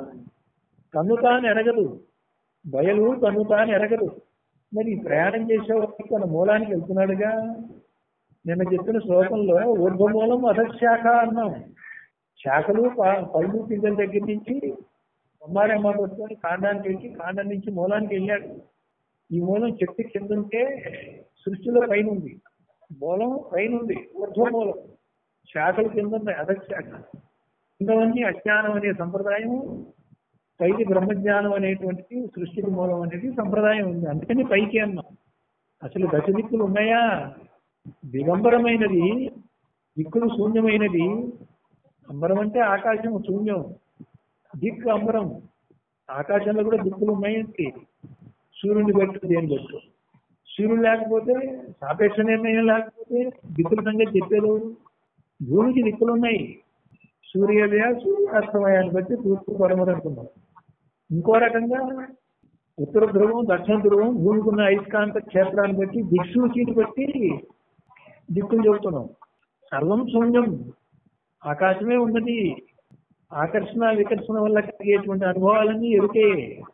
తను తాను ఎరగదు బయలు తను తాను ఎరగదు మరి ప్రయాణం చేసేవాడికి తన మూలానికి వెళ్తున్నాడుగా నిన్న చెప్పిన శ్లోకంలో ఊర్ధ్వమూలం అధశాఖ అన్నాం శాఖలు ప- పళ్ళు పిందెల దగ్గర నుంచి కొమ్మారమ్మ పట్టుకొని కాండానికి వెళ్ళి కాండం నుంచి మూలానికి వెళ్ళాడు ఈ మూలం చెట్టు కింద ఉంటే సృష్టిలో పైన ఉంది మూలం పైన ఉంది ఊర్ధ్వమూలం శాఖలు కింద ఉన్నాయి అధశాఖ ఇంకవన్నీ అజ్ఞానం అనే సంప్రదాయం పైకి బ్రహ్మజ్ఞానం అనేటువంటిది సృష్టికి మూలం అనేది సంప్రదాయం ఉంది అందుకని పైకి అన్నాం అసలు దశ దిక్కులు ఉన్నాయా దిగంబరమైనది దిక్కులు శూన్యమైనది అంబరం అంటే ఆకాశం శూన్యం దిక్కు అంబరం ఆకాశంలో కూడా దిక్కులు ఉన్నాయంటే సూర్యుని పెట్టు దేని పెట్టు సూర్యుడు లేకపోతే సాపేక్ష నిర్ణయం లేకపోతే దిక్కుల సంగతి చెప్పేది ఎవరు? భూమికి దిక్కులు ఉన్నాయి సూర్యోదయ సూర్యాస్తమయాన్ని బట్టి తూర్పు పడమని అనుకున్నాం ఇంకో రకంగా ఉత్తర ధ్రువం దక్షిణ ధ్రువం భూమికి ఉన్న అయస్కాంత క్షేత్రాన్ని బట్టి దిక్సూచిని బట్టి దిక్కులు చెబుతున్నాం సర్వం శూన్యం ఆకాశమే ఉన్నది ఆకర్షణ వికర్షణ వల్ల కలిగేటువంటి అనుభవాలన్నీ ఎరుకే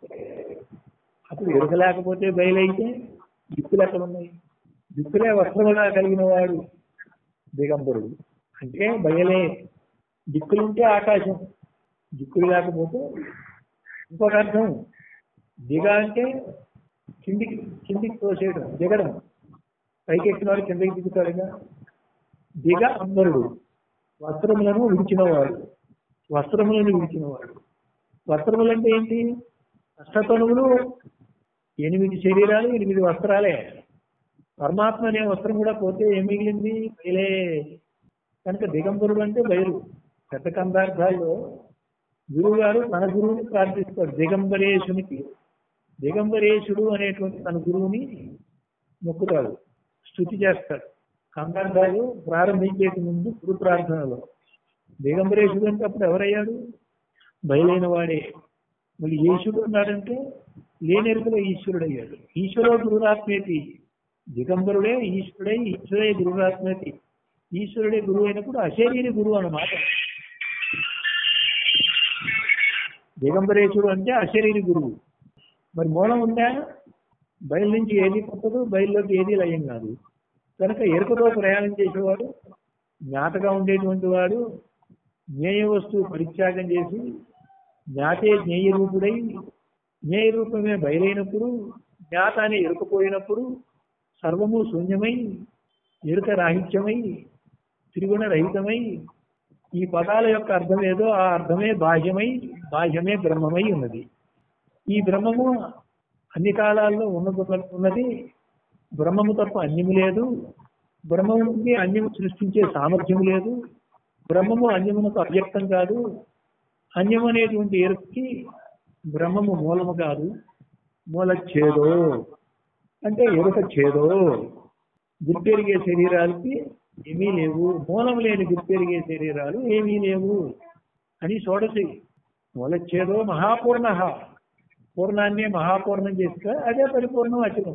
అప్పుడు ఎరుక లేకపోతే బయలైతే దిక్కులు ఎక్కడ ఉన్నాయి దిక్కులే వస్త్రముగా కలిగిన వాడు దిగంబరుడు అంటే బయలే దిక్కులుంటే ఆకాశం దిక్కులు లేకపోతే ఇంకొక అర్థం దిగ అంటే కిందికి కిందికి తోసేయడం దిగడం పైకి ఎక్కినవాడు కిందకి దిగుతాడుగా దిగ అంబరుడు వస్త్రములను విడిచినవాడు వస్త్రములను విడిచినవాడు వస్త్రములు అంటే ఏంటి అష్టతనువులు ఎనిమిది శరీరాలు ఎనిమిది వస్త్రాలే పరమాత్మ అనే వస్త్రం కూడా పోతే ఏం మిగిలింది బయలే కనుక దిగంబరుడు అంటే బయలు పెద్ద కందార్థాల్లో గురువు గారు తన గురువుని ప్రార్థిస్తాడు దిగంబరేశునికి దిగంబరేశుడు అనేటువంటి తన గురువుని మొక్కుతాడు స్థుతి చేస్తాడు కందార్థాలు ప్రారంభించే ముందు గురు ప్రార్థనలో దిగంబరేశుడు అంటే అప్పుడు ఎవరయ్యాడు బయలైన వాడే మళ్ళీ ఈశ్వరుడు ఉన్నాడంటే లేనెరుకలో ఈశ్వరుడు అయ్యాడు ఈశ్వరో గురురాత్మేతి దిగంబరుడే ఈశ్వరుడే ఈశ్వరే గురురాత్మేతి ఈశ్వరుడే గురువు అయినప్పుడు అశరీరి గురువు అన్నమాట దిగంబరేశుడు అంటే అశరీరి గురువు మరి మూలం ఉందా బయలు నుంచి ఏది పుట్టదు బయలులోకి ఏది లయం కాదు కనుక ఎరుకతో ప్రయాణం చేసేవాడు జ్ఞాతగా ఉండేటువంటి వాడు జ్ఞేయ వస్తువు పరిత్యాగం చేసి జ్ఞాతే జ్ఞేయ రూపుడై జ్ఞేయ రూపమే బయలైనప్పుడు జ్ఞాత అని ఎరుకపోయినప్పుడు సర్వము శూన్యమై ఎరుక రాహిత్యమై త్రిగుణ రహితమై ఈ పదాల యొక్క అర్థం ఏదో ఆ అర్థమే బాహ్యమై బాహ్యమే బ్రహ్మమై ఉన్నది ఈ బ్రహ్మము అన్ని కాలాల్లో ఉన్నది ఉన్నది బ్రహ్మము తప్ప అన్యము లేదు బ్రహ్మముకి అన్యము సృష్టించే సామర్థ్యం లేదు బ్రహ్మము అన్యమునకు అవ్యక్తం కాదు అన్యం అనేటువంటి ఎరుకకి బ్రహ్మము మూలము కాదు మూల ఛేదో అంటే ఎరుక ఛేదో గుర్తెరిగే శరీరాలకి ఏమీ లేవు మూలం లేని గుర్తెరిగే శరీరాలు ఏమీ లేవు అని షోడశి మూలచ్ఛేదో మహాపూర్ణ పూర్ణాన్ని మహాపూర్ణం చేస్తే అదే పరిపూర్ణం అచలం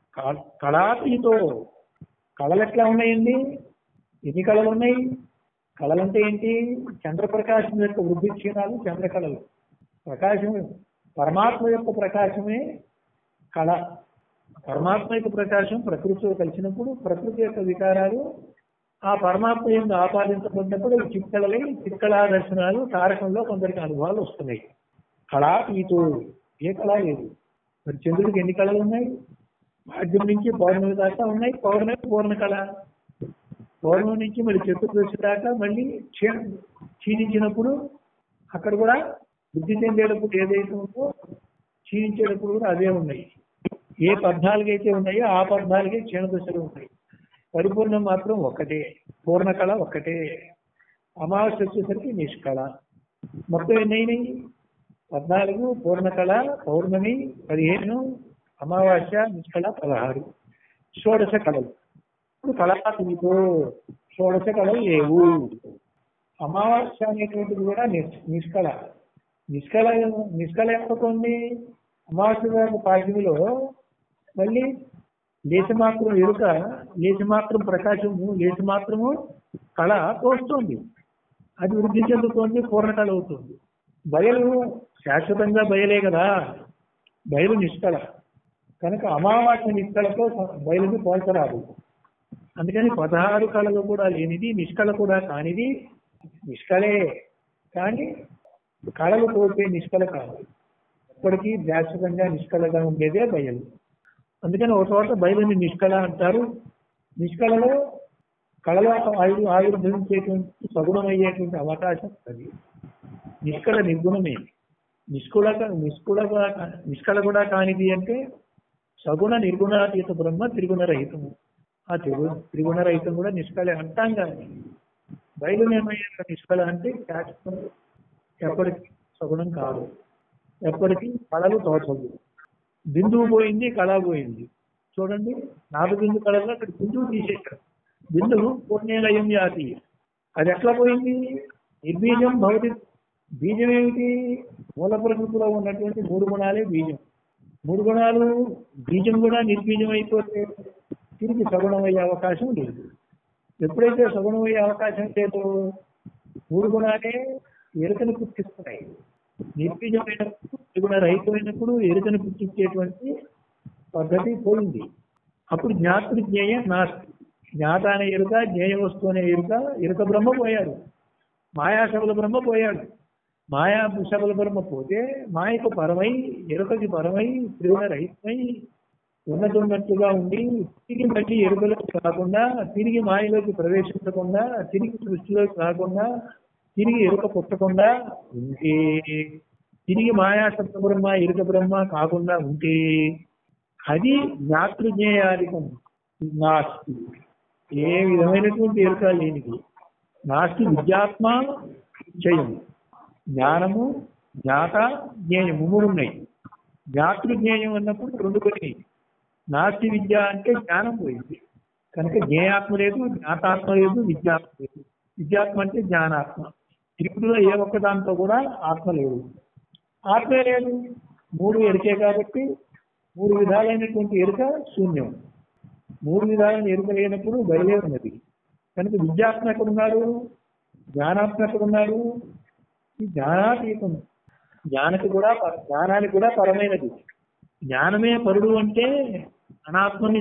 కళాతీతో కళలు ఎట్లా ఉన్నాయండి ఎన్ని కళలు ఉన్నాయి కళలంటే ఏంటి చంద్రప్రకాశం యొక్క వృద్ధి క్షీణాలు చంద్రకళలు ప్రకాశం పరమాత్మ యొక్క ప్రకాశమే కళ పరమాత్మ యొక్క ప్రకాశం ప్రకృతితో కలిసినప్పుడు ప్రకృతి యొక్క వికారాలు ఆ పరమాత్మ యొక్క ఆపాదించబడినప్పుడు అవి చిక్కలై చిక్కలా దర్శనాలు తారకంలో కొందరికి అనుభవాలు వస్తున్నాయి కళాతీతో ఏ కళ లేదు మరి చంద్రుడికి ఎన్ని కళలు ఉన్నాయి భాగ్యం నుంచి పౌర్ణమి దాకా ఉన్నాయి పౌర్ణమి పూర్ణ కళ పౌర్ణమి నుంచి మళ్ళీ చతుర్దశి దాకా మళ్ళీ క్షీణ క్షీణించినప్పుడు అక్కడ కూడా బుద్ధి చెందేటప్పుడు ఏదైతే ఉందో క్షీణించేటప్పుడు కూడా అదే ఉన్నాయి ఏ పద్నాలుగు అయితే ఉన్నాయో ఆ పద్నాలుగే క్షీణ దశలు ఉన్నాయి పరిపూర్ణం మాత్రం ఒక్కటే పూర్ణ కళ ఒక్కటే అమావాస్య వచ్చేసరికి నిష్కళ మొత్తం ఎన్నైనాయి పద్నాలుగు పూర్ణ కళ పౌర్ణమి పదిహేను అమావాస్య నిష్కళ పదహారు షోడశ కళలు ఇప్పుడు కళాతీతో షోడశ కళలు లేవు అమావాస్య అనేటువంటిది కూడా నిష్ నిష్కళ నిష్కళ నిష్కళ ఎక్కడికి ఉంది అమావాస్య గారి పాఠ్యమిలో మళ్ళీ లేచమాత్రం ఎరుక లేచమాత్రం ప్రకాశము లేచమాత్రము కళ తోస్తుంది అది వృద్ధి చెందుతోంది పూర్ణకళ అవుతుంది బయలు శాశ్వతంగా బయలే కదా బయలు నిష్కళ కనుక అమావాస్య నిష్కళతో బయలుని పోల్చరాదు అందుకని పదహారు కళలు కూడా లేనిది నిష్కళ కూడా కానిది నిష్కళే కానీ కళలు తోచే నిష్కళ కాదు ఎప్పటికీ శాశ్వతంగా నిష్కళగా ఉండేదే బయలు అందుకని ఒక చోట బయలుని నిష్కళ అంటారు నిష్కళలో కళలో ఆయుర్ ఆవిర్భవించేటువంటి సగుణమయ్యేటువంటి అవకాశం అది నిష్కళ నిర్గుణమే నిష్కుళ నిష్కుళ నిష్కళ కూడా కానిది అంటే సగుణ నిర్గుణాతీత బ్రహ్మ త్రిగుణ రహితము ఆ త్రిగు త్రిగుణ రహితం కూడా నిష్కళ అంటాం కానీ బయలునేమయ్యాక నిష్కళ అంటే శాశ్వతం ఎప్పటికీ సగుణం కాదు ఎప్పటికీ కళలు తోచదు బిందువు పోయింది కళ పోయింది చూడండి నాలుగు బిందు కళల్లో అక్కడ బిందువు తీసేశారు బిందువు పూర్ణేలయం యాతి అది ఎట్లా పోయింది నిర్బీజం భవతి బీజం ఏమిటి మూల ప్రకృతిలో ఉన్నటువంటి మూడు గుణాలే బీజం మూడు గుణాలు బీజం కూడా నిర్బీజం అయిపోతే తిరిగి సగుణం అయ్యే అవకాశం లేదు ఎప్పుడైతే సగుణం అయ్యే అవకాశం లేదు మూడు గుణాలే ఎరుకను పుట్టిస్తున్నాయి నిర్బీజమైనప్పుడు త్రిగుణ రహితమైనప్పుడు ఎరుకను పుట్టించేటువంటి పద్ధతి పోయింది అప్పుడు జ్ఞాతృ జ్ఞేయం నాస్తి జ్ఞాత అనే ఎరుక జ్ఞేయ వస్తువు అనే ఎరుక ఎరుక బ్రహ్మ పోయాడు మాయా శబల బ్రహ్మ పోయాడు మాయా శబల బ్రహ్మ పోతే మాయకు పరమై ఎరుకకి పరమై త్రిగుణ రహితమై ఉన్నది ఉన్నట్టుగా ఉండి తిరిగి మళ్ళీ ఎరుకలోకి కాకుండా తిరిగి మాయలోకి ప్రవేశించకుండా తిరిగి సృష్టిలోకి రాకుండా తిరిగి ఎరుక పుట్టకుండా ఉంటే తిరిగి మాయా శబ్ద బ్రహ్మ ఎరుక బ్రహ్మ కాకుండా ఉంటే అది జ్ఞాతృజ్ఞేయాధికం నాస్తి ఏ విధమైనటువంటి ఎరుక లేనిది నాస్తి విద్యాత్మ నిశ్చయం జ్ఞానము జ్ఞాత జ్ఞేయము మూడు ఉన్నాయి జ్ఞాతృజ్ఞేయం అన్నప్పుడు రెండు పోయినాయి నాస్తి విద్య అంటే జ్ఞానం పోయింది కనుక జ్ఞేయాత్మ లేదు జ్ఞాతాత్మ లేదు విద్యాత్మ లేదు విద్యాత్మ అంటే జ్ఞానాత్మ త్రిపుడిలో ఏ ఒక్క దాంతో కూడా ఆత్మ లేదు ఆత్మే లేదు మూడు ఎరికే కాబట్టి మూడు విధాలైనటువంటి ఎరుక శూన్యం మూడు విధాలైన ఎరుక లేనప్పుడు బయలే ఉన్నది కనుక విద్యాత్మ ఎక్కడున్నాడు జ్ఞానాత్మ ఎక్కడున్నాడు ఈ జ్ఞానాతీతం జ్ఞానకి కూడా ప- జ్ఞానానికి కూడా పరమైనది జ్ఞానమే పరుడు అంటే అనాత్మని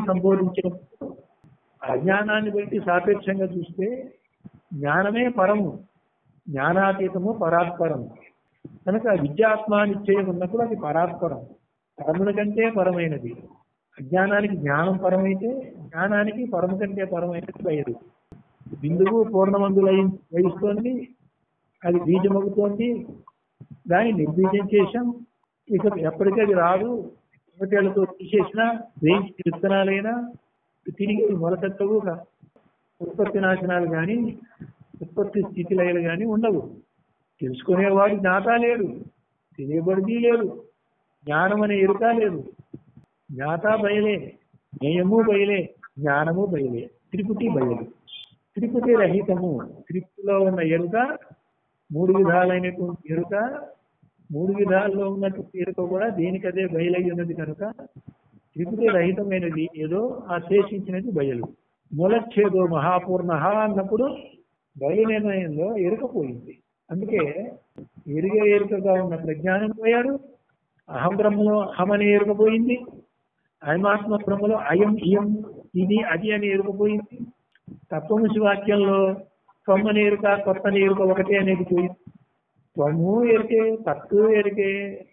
జ్ఞానాతీతము పరాత్పరం కనుక విద్యాత్మ నిశ్చయం ఉన్నప్పుడు అది పరాత్పరం పరముల కంటే పరమైనది అజ్ఞానానికి జ్ఞానం పరమైతే జ్ఞానానికి పరము కంటే పరమైనది బయలు బిందువు పూర్ణమందులై వహిస్తోంది అది బీజమవుతోంది దాన్ని నిర్బీజం చేశాం ఇక ఎప్పటికీ అది రాదు ఒకటేళ్లతో తీసేసిన వేయించి విత్తనాలైనా తిరిగి మొలకెత్తవు కా- ఉత్పత్తి నాశనాలు కానీ ఉత్పత్తి స్థితి లయలు కానీ ఉండవు తెలుసుకునేవాడు జ్ఞాత లేడు తెలియబడిది లేదు జ్ఞానం అనే ఎరుక లేదు జ్ఞాత బయలే జ్ఞేయము బయలే జ్ఞానము బయలే త్రిపుటి బయలు త్రిపుటి రహితము త్రిపుటిలో ఉన్న ఎరుక మూడు విధాలైనటువంటి ఎరుక మూడు విధాల్లో ఉన్నటువంటి ఎరుక కూడా దేనికదే బయలై ఉన్నది కనుక త్రిపుటి రహితమైనది ఏదో ఆ శేషించినది బయలు మూలచ్ఛేదో మహాపూర్ణ అన్నప్పుడు బయలు నిర్ణయంలో ఎరుక పోయింది అందుకే ఎరుగే ఎరుకగా ఉన్న ప్రజ్ఞానం పోయాడు అహం బ్రహ్మలో అహమని ఎరుకపోయింది అయమాత్మ బ్రహ్మలో అయం ఇయం ఇది అది అని ఎరుకపోయింది తత్వముసి వాక్యంలో తొమ్మని ఎరుక కొత్త ఎరుక ఒకటే అనేది పోయింది త్వము ఎరికే తత్తు ఎరికే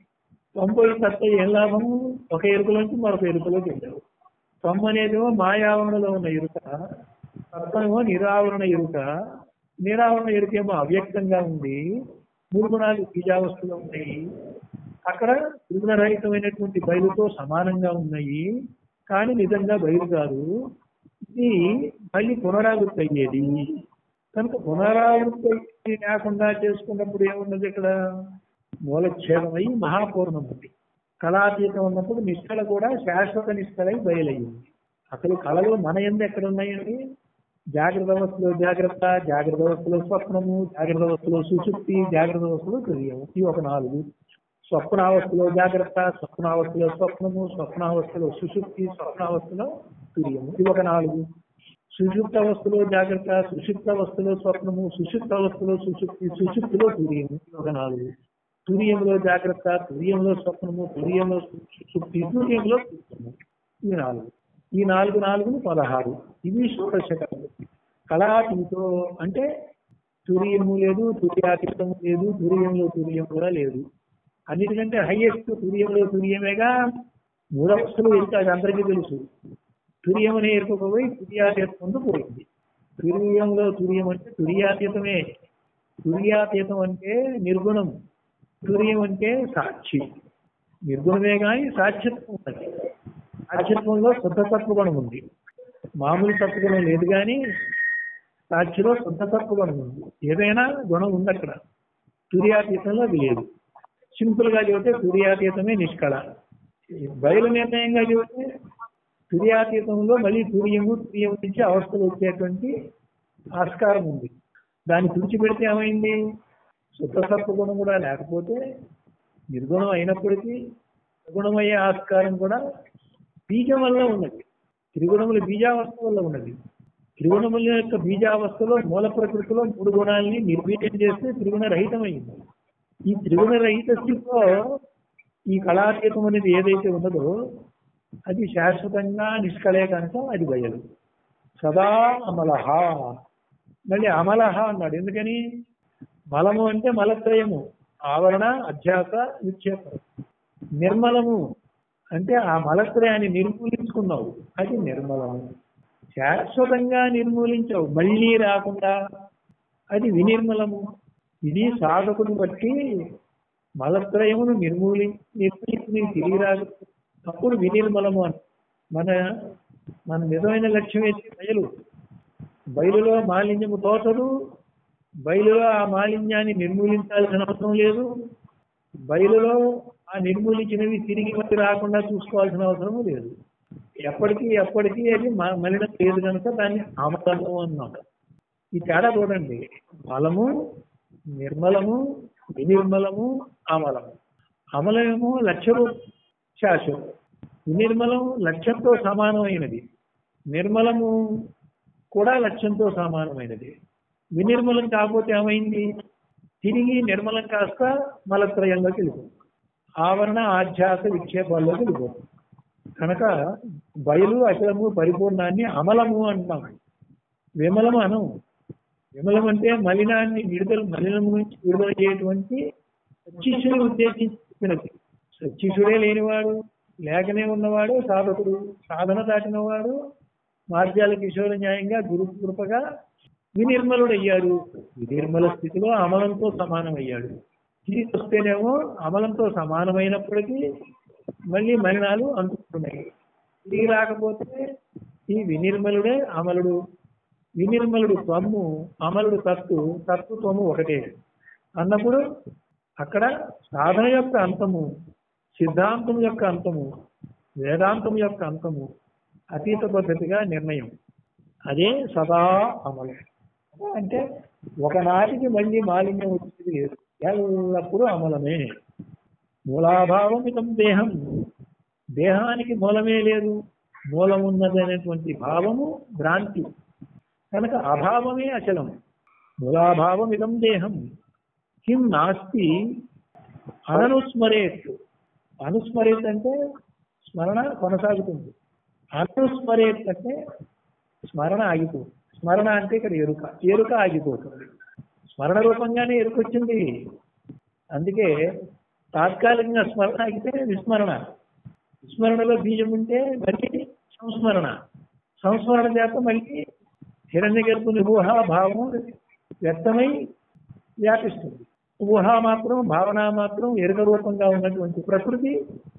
తొంభై తత్వ ఏం లాభము ఒక ఎరుకలోంచి మరొక ఎరుకలోకి వెళ్ళారు తొమ్మ అనేదేమో మాయావరణలో ఉన్న ఎరుక తత్వమేమో నిరావరణ ఎరుక నిరావరణ ఎరుకేమో అవ్యక్తంగా ఉంది మూడు గుణాలు బీజావస్థలో ఉన్నాయి అక్కడ త్రిగుణరహితమైనటువంటి బయలుతో సమానంగా ఉన్నాయి కానీ నిజంగా బయలు కాదు ఇది మళ్ళీ పునరావృత్తి అయ్యేది కనుక పునరావృత్తి లేకుండా చేసుకున్నప్పుడు ఏమున్నది ఇక్కడ మూలఛేదమై మహాపూర్ణం ఉంది కళాతీతం ఉన్నప్పుడు నిష్కళ కూడా శాశ్వత నిష్కళై బయలయ్యింది అసలు కళలు మన ఎందు ఎక్కడ ఉన్నాయండి జాగ్రత్త అవస్థలో జాగ్రత్త జాగ్రత్త అవస్థలో స్వప్నము జాగ్రత్త అవస్థలో సుశుక్తి జాగ్రత్త అవస్థలో తెలియము ఇవి ఒక నాలుగు స్వప్నావస్థలో జాగ్రత్త స్వప్నావస్థలో స్వప్నము స్వప్నావస్థలో సుశుక్తి స్వప్నావస్థలో తుర్యము ఇవి ఒక నాలుగు సుషుప్త అవస్థలో జాగ్రత్త సుషుప్త అవస్థలో స్వప్నము సుషుప్త అవస్థలో సుశుక్తి సుశుక్తిలో తుర్యము ఇవి ఒక నాలుగు తుర్యంలో జాగ్రత్త తుర్యంలో స్వప్నము తుర్యంలో సుశుక్తి తుర్యంలో సూక్ష్మము ఇవి నాలుగు ఈ నాలుగు నాలుగు పదహారు ఇవి షోడశకాలు కళాతీతో అంటే తురియము లేదు తుర్యాతీతము లేదు తుర్యంలో తుర్యం కూడా లేదు అన్నిటికంటే హైయెస్ట్ తుర్యంలో తుర్యమేగా మూడవస్థలు ఎంత అది అందరికీ తెలుసు తుర్యం అనే ఎరుకపోయి తుర్యాతీతం ముందు పోయింది తుర్యంలో తుర్యం అంటే తుర్యాతీతమే తుర్యాతీతం అంటే నిర్గుణం తుర్యం అంటే సాక్షి నిర్గుణమే కానీ సాక్షిత్వం ఉన్నది సాక్షిత్వంలో శుద్ధ తత్వగుణం ఉంది మామూలు తత్వగుణం లేదు కానీ సాక్షిలో శుద్ధ తత్వగుణం ఉంది ఏదైనా గుణం ఉంది అక్కడ తుర్యాతీతంలో అది లేదు సింపుల్ గా చెబితే తుర్యాతీతమే నిష్కళ బయలు నిర్ణయంగా చెబితే తుర్యాతీతంలో మళ్ళీ తుర్యము తుర్యం నుంచి అవస్థలు వచ్చేటువంటి ఆస్కారం ఉంది దాన్ని తుడిచిపెడితే ఏమైంది శుద్ధ సత్వగుణం కూడా లేకపోతే నిర్గుణం అయినప్పటికీ గుణమయ్యే ఆస్కారం కూడా బీజం వల్ల ఉన్నది త్రిగుణముల బీజావస్థ వల్ల ఉన్నది త్రిగుణముల యొక్క బీజావస్థలో మూల ప్రకృతిలో మూడు గుణాలని నిర్వీర్యం చేస్తే త్రిగుణ రహితమైంది ఈ త్రిగుణ రహిత స్థితిలో ఈ కళాతీతం అనేది ఏదైతే ఉన్నదో అది శాశ్వతంగా నిష్కళే కనుక అది బయలు సదా అమలహ మళ్ళీ అమలహ అన్నాడు ఎందుకని మలము అంటే మలత్రయము ఆవరణ అధ్యాస విక్షేపం నిర్మలము అంటే ఆ మలత్రయాన్ని నిర్మూలించుకున్నావు అది నిర్మలము శాశ్వతంగా నిర్మూలించావు మళ్ళీ రాకుండా అది వినిర్మలము ఇది సాధకుని బట్టి మలత్రయమును నిర్మూలి నిర్మూలించి తిరిగి రాదు అప్పుడు వినిర్మలము అని మన మన నిజమైన లక్ష్యం ఏంటి బయలు బయలులో మాలిన్యము తోచదు బయలులో ఆ మాలిన్యాన్ని నిర్మూలించాల్సిన అవసరం లేదు బయలులో ఆ నిర్మూలించినవి తిరిగి వచ్చి రాకుండా చూసుకోవాల్సిన అవసరం లేదు ఎప్పటికీ ఎప్పటికీ అది మ- మలినం లేదు కనుక దాన్ని ఆమలము అన్నాం ఈ తేడా చూడండి మలము నిర్మలము వినిర్మలము అమలము అమలమేమో లక్ష్యము శాశ్వతం వినిర్మలం లక్ష్యంతో సమానమైనది నిర్మలము కూడా లక్ష్యంతో సమానమైనది వినిర్మలం కాకపోతే ఏమైంది తిరిగి నిర్మలం కాస్త మలత్రయంలోకి వెళ్ళిపోతుంది ఆవరణ ఆధ్యాస విక్షేపాల్లోకి వెళ్ళిపోతుంది కనుక బయలు అచలము పరిపూర్ణాన్ని అమలము అంటున్నాం విమలము అను విమలం అంటే మలినాన్ని విడుదల మలినం నుంచి విడుదల చేయటువంటి సచ్చిష్యుని ఉద్దేశించి చెప్పినది సచ్చిష్యుడే లేనివాడు లేకనే ఉన్నవాడు సాధకుడు సాధన దాటినవాడు మార్గాల కిషోర న్యాయంగా గురు కృపగా వినిర్మలుడయ్యాడు వినిర్మల స్థితిలో అమలంతో సమానమయ్యాడు తిరిగి వస్తేనేమో అమలంతో సమానమైనప్పటికీ మళ్ళీ మలినాలు అందుకుంటున్నాయి తిరిగి రాకపోతే ఈ వినిర్మలుడే అమలుడు వినిర్మలుడు త్వమ్ము అమలుడు తత్తు తత్తు త్వము ఒకటే అన్నప్పుడు అక్కడ సాధన యొక్క అంతము సిద్ధాంతం యొక్క అంతము వేదాంతం యొక్క అంతము అతీత పద్ధతిగా నిర్ణయం అదే సదా అమలు అంటే ఒకనాటికి మళ్ళీ మాలిన్యం వచ్చేది లేదు ఎల్లప్పుడూ అమలమే మూలాభావం ఇతం దేహం దేహానికి మూలమే లేదు మూలం ఉన్నది అనేటువంటి భావము భ్రాంతి కనుక అభావమే అచలం మూలాభావం ఇదం దేహం కిం నాస్తి అననుస్మరేత్ అనుస్మరేత్ అంటే స్మరణ కొనసాగుతుంది అనుస్మరేత్ అంటే స్మరణ ఆగిపోతుంది స్మరణ అంటే ఇక్కడ ఎరుక ఎరుక ఆగిపోతుంది స్మరణ రూపంగానే ఎరుక వచ్చింది అందుకే తాత్కాలికంగా స్మరణ ఆగితే విస్మరణ విస్మరణలో బీజం ఉంటే మళ్ళీ సంస్మరణ సంస్మరణ చేత మళ్ళీ హిరణ్య గర్భుని ఊహ భావం వ్యక్తమై వ్యాపిస్తుంది ఊహ మాత్రం భావన మాత్రం ఎరుక రూపంగా ఉన్నటువంటి ప్రకృతి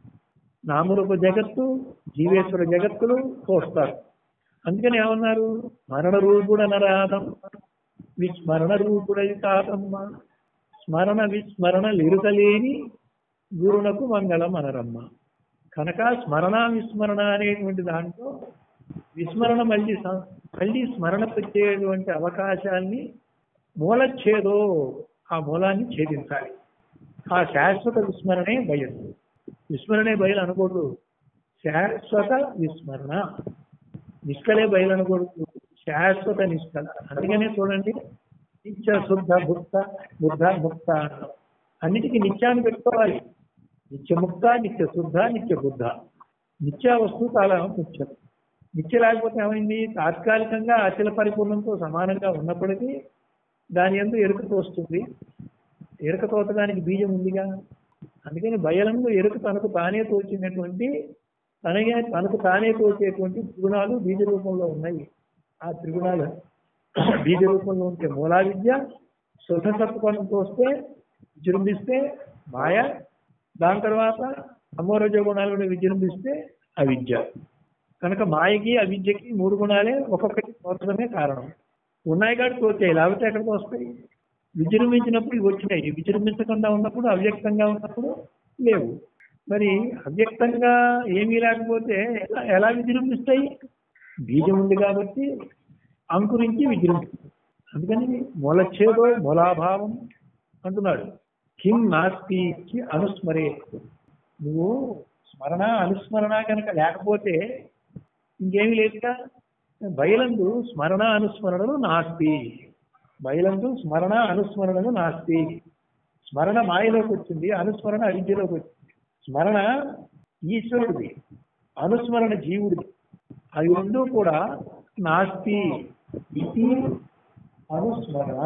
నామరూప జగత్తు జీవేశ్వర జగత్తులు తోస్తారు అందుకని ఏమన్నారు మరణ రూపుడ నరాధం విస్మరణ రూపుడై తాతమ్మ స్మరణ విస్మరణ లిరుకలేని గురునకు మంగళం అనరమ్మ కనుక స్మరణ విస్మరణ అనేటువంటి దాంట్లో విస్మరణ మళ్ళీ సం- మళ్ళీ స్మరణ పెట్టేటువంటి అవకాశాన్ని మూలచ్ఛేదో ఆ మూలాన్ని ఛేదించాలి ఆ శాశ్వత విస్మరణే బయలు విస్మరణే బయలు అనకూడదు శాశ్వత విస్మరణ నిష్కలే బయలు అనకూడదు శాశ్వత నిష్కల అందుకనే చూడండి నిత్య శుద్ధ భుక్త బుద్ధ ముక్త అన్నాం. అన్నిటికీ నిత్యాన్ని పెట్టుకోవాలి నిత్య ముక్త నిత్య శుద్ధ నిత్య బుద్ధ నిత్య వస్తువు చాలా ముఖ్యం నిత్య లేకపోతే ఏమైంది తాత్కాలికంగా అచల పరిపూర్ణంతో సమానంగా ఉన్నప్పటికీ దాని ఎందు ఎరుక తోస్తుంది ఎరుక తోచడానికి బీజం ఉందిగా అందుకని బయలంలో ఎరుక తనకు తానే తోచినటువంటి తనగే తనకు తానే తోచేటువంటి త్రిగుణాలు బీజ రూపంలో ఉన్నాయి ఆ త్రిగుణాలు బీజ రూపంలో ఉంటే మూలా విద్య శుద్ధ సత్వనం తోస్తే విజృంభిస్తే మాయ దాని తర్వాత అమోరజ గుణాలను విజృంభిస్తే అవిద్య కనుక మాయకి అవిద్యకి మూడు గుణాలే ఒక్కొక్కటి తోచడమే కారణం ఉన్నాయి కాబట్టి తోచాయి లేకపోతే ఎక్కడికి వస్తాయి విజృంభించినప్పుడు ఇవి వచ్చినాయి విజృంభించకుండా ఉన్నప్పుడు అవ్యక్తంగా ఉన్నప్పుడు లేవు మరి అవ్యక్తంగా ఏమీ లేకపోతే ఎలా- ఎలా విజృంభిస్తాయి బీజం ఉంది కాబట్టి అంకురించి విజృంభిస్తుంది అందుకని మూలచ్ఛేదో మూలాభావం అంటున్నాడు కిం నాస్తి కి అనుస్మరే నువ్వు స్మరణ అనుస్మరణ కనుక లేకపోతే ఇంకేమీ లేదుగా బయలందు స్మరణ అనుస్మరణలు నాస్తి బయలందు స్మరణ అనుస్మరణలు నాస్తి స్మరణ మాయలోకి వచ్చింది అనుస్మరణ అవిద్యలోకి వచ్చింది స్మరణ ఈశ్వరుడిది అనుస్మరణ జీవుడిది అవి రెండు కూడా నాస్తి ఇది అనుస్మరణ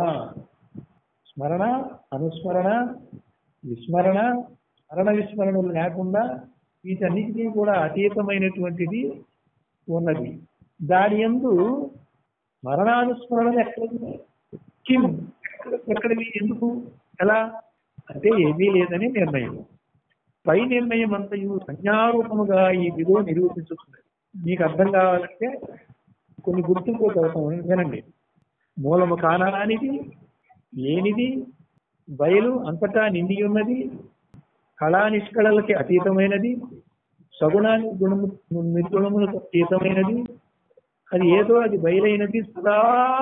స్మరణ అనుస్మరణ విస్మరణ స్మరణ విస్మరణలు లేకుండా వీటన్నిటికీ కూడా అతీతమైనటువంటిది ఉన్నది దాని ఎందు మరణానుస్మరణలు ఎక్కడిది కిం ఎక్కడ- ఎక్కడివి ఎందుకు ఎలా అంటే ఏమీ లేదని నిర్ణయం పై నిర్ణయం అంతయు సంజ్ఞారూపముగా ఈ విధువు నిరూపించుతున్నది మీకు అర్థం కావాలంటే కొన్ని గుర్తులు చదువుతాం వినండి మూలము కానరానిది లేనిది బయలు అంతటా నిండి ఉన్నది కళా నిష్కళలకి అతీతమైనది సగుణాన్ని గుణము నిర్గుణములకు అతీతమైనది అది ఏదో అది బయలైనది సదా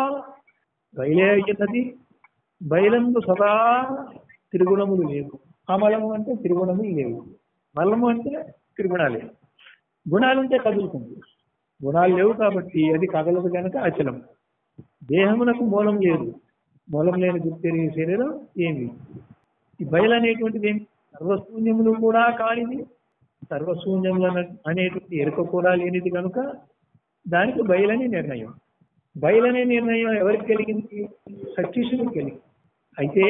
బయలే అయినది బయలందు సదా త్రిగుణములు లేవు అమలము అంటే త్రిగుణములు లేవు మలము అంటే త్రిగుణాలే గుణాలుంటే కదులుతుంది గుణాలు లేవు కాబట్టి అది కదలదు కనుక అచలం దేహమునకు మూలం లేదు మూలం లేని గుర్తెరిగే శరీరం ఏమి ఈ బయలు అనేటువంటిది ఏమి సర్వశూన్యములు కూడా కానిది సర్వశూన్యములు అన- అనేటువంటి ఎరుక కూడా లేనిది కనుక దానికి బయలని నిర్ణయం బయలనే నిర్ణయం ఎవరికి కలిగింది సత్యశుడికి కలిగింది అయితే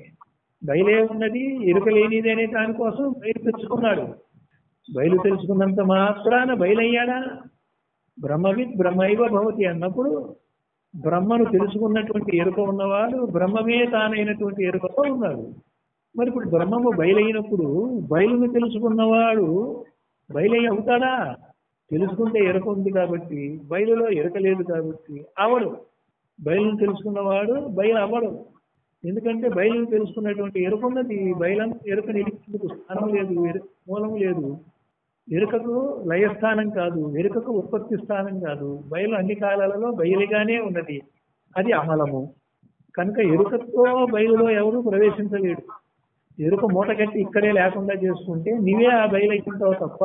బయలే ఉన్నది ఎరుక లేనిది అనే దానికోసం బయలు తెచ్చుకున్నాడు బయలు తెలుసుకున్నంత మాత్రాన బయలయ్యాడా బ్రహ్మవిత్ బ్రహ్మైవ భవతి అన్నప్పుడు బ్రహ్మను తెలుసుకున్నటువంటి ఎరుక ఉన్నవాడు బ్రహ్మమే తానైనటువంటి ఎరుకతో ఉన్నాడు మరి ఇప్పుడు బ్రహ్మము బయలైనప్పుడు బయలును తెలుసుకున్నవాడు బయలై అవుతాడా తెలుసుకుంటే ఎరుక ఉంది కాబట్టి బయలులో ఎరుక లేదు కాబట్టి అవడు బయలును తెలుసుకున్నవాడు బయలు అవ్వడు ఎందుకంటే బయలును తెలుసుకున్నటువంటి ఎరుక ఉన్నది బయలం ఎరుక నిలిచేందుకు స్థానం లేదు ఎరు- మూలం లేదు ఎరుకకు లయస్థానం కాదు ఎరుకకు ఉత్పత్తి స్థానం కాదు బయలు అన్ని కాలాలలో బయలుగానే ఉన్నది అది అమలము కనుక ఎరుకతో బయలులో ఎవరు ప్రవేశించలేడు ఎరుక మూట కట్టి ఇక్కడే లేకుండా చేసుకుంటే నీవే ఆ బయలు అయిపోతావు తప్ప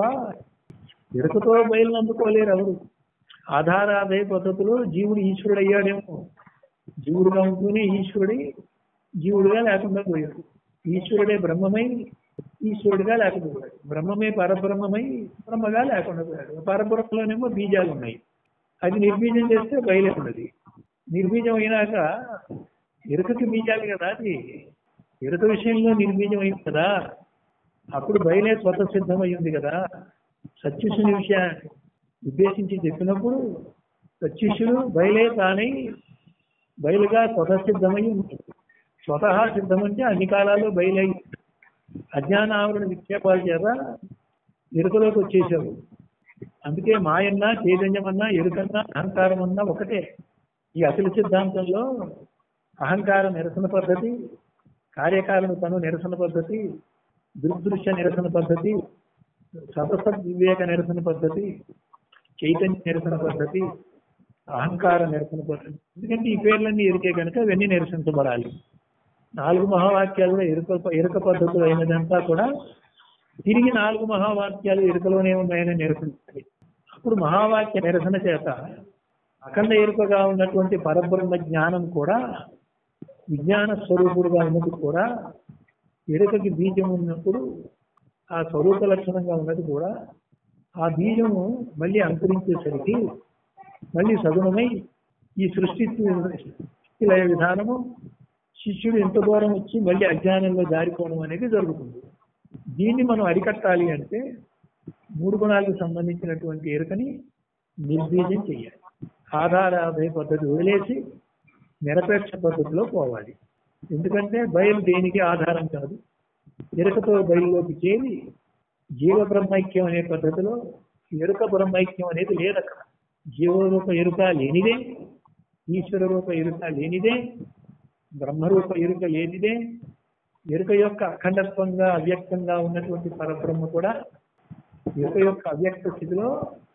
ఎరుకతో బయలు అందుకోలేరు ఎవరు ఆధారాదయ పద్ధతిలో జీవుడు ఈశ్వరుడు అయ్యాడేమో జీవుడుగా ఉంటూనే ఈశ్వరుడి జీవుడుగా లేకుండా పోయాడు ఈశ్వరుడే బ్రహ్మమై ఈశ్వరుడిగా లేకపోయాడు బ్రహ్మమే పరబ్రహ్మమై బ్రహ్మగా లేకుండా పోయాడు పరబ్రహ్మలోనేమో బీజాలు ఉన్నాయి అది నిర్బీజం చేస్తే బయలే ఉన్నది నిర్బీజం అయినాక ఎరుకకి బీజాలు కదా అది ఎరుక విషయంలో నిర్బీజం అయింది కదా అప్పుడు బయలే స్వతసిద్ధమై ఉంది కదా సత్యుషుని విషయాన్ని ఉద్దేశించి చెప్పినప్పుడు సత్యుషుడు బయలే తానై బయలుగా స్వతసిద్ధమై ఉంది స్వతహా సిద్ధమంటే అన్ని కాలాల్లో బయలై అజ్ఞాన ఆవరణ విక్షేపాల చేత ఎరుకలోకి వచ్చేసావు అందుకే మాయన్నా చైతన్యమన్నా ఎరుకన్నా అహంకారం అన్నా ఒకటే ఈ అసలు సిద్ధాంతంలో అహంకార నిరసన పద్ధతి కార్యకారణ తను నిరసన పద్ధతి దుర్దృశ్య నిరసన పద్ధతి సతసత్ వివేక నిరసన పద్ధతి చైతన్య నిరసన పద్ధతి అహంకార నిరసన పద్ధతి ఎందుకంటే ఈ పేర్లన్నీ ఎరికే కనుక ఇవన్నీ నిరసించబడాలి నాలుగు మహావాక్యాలలో ఎరుక ఎరుక పద్ధతులు అయినదంతా కూడా తిరిగి నాలుగు మహావాక్యాలు ఎరుకలోనే ఉన్నాయని నిరసించాలి అప్పుడు మహావాక్య నిరసన చేత అఖండ ఎరుకగా ఉన్నటువంటి పరబ్రహ్మ జ్ఞానం కూడా విజ్ఞాన స్వరూపుడుగా ఉన్నది కూడా ఎరుకకి బీజం ఉన్నప్పుడు ఆ స్వరూప లక్షణంగా ఉన్నది కూడా ఆ బీజము మళ్ళీ అంకురించేసరికి మళ్ళీ సగుణమై ఈ సృష్టి సృష్టి లయ విధానము శిష్యుడు ఎంత దూరం వచ్చి మళ్ళీ అజ్ఞానంలో జారిపోవడం అనేది జరుగుతుంది దీన్ని మనం అరికట్టాలి అంటే మూడు గుణాలకు సంబంధించినటువంటి ఎరుకని నిర్బీజం చేయాలి ఆధారాభయ పద్ధతి వదిలేసి నిరపేక్ష పద్ధతిలో పోవాలి ఎందుకంటే బయలు దేనికి ఆధారం కాదు ఎరుకతో బయలులోకి చేరి జీవ బ్రహ్మైక్యం అనే పద్ధతిలో ఎరుక బ్రహ్మైక్యం అనేది లేదు అక్కడ జీవరూప ఎరుక లేనిదే ఈశ్వర రూప ఎరుక లేనిదే బ్రహ్మరూప ఎరుక లేనిదే ఎరుక యొక్క అఖండత్వంగా అవ్యక్తంగా ఉన్నటువంటి పరబ్రహ్మ కూడా ఎరుక యొక్క అవ్యక్త స్థితిలో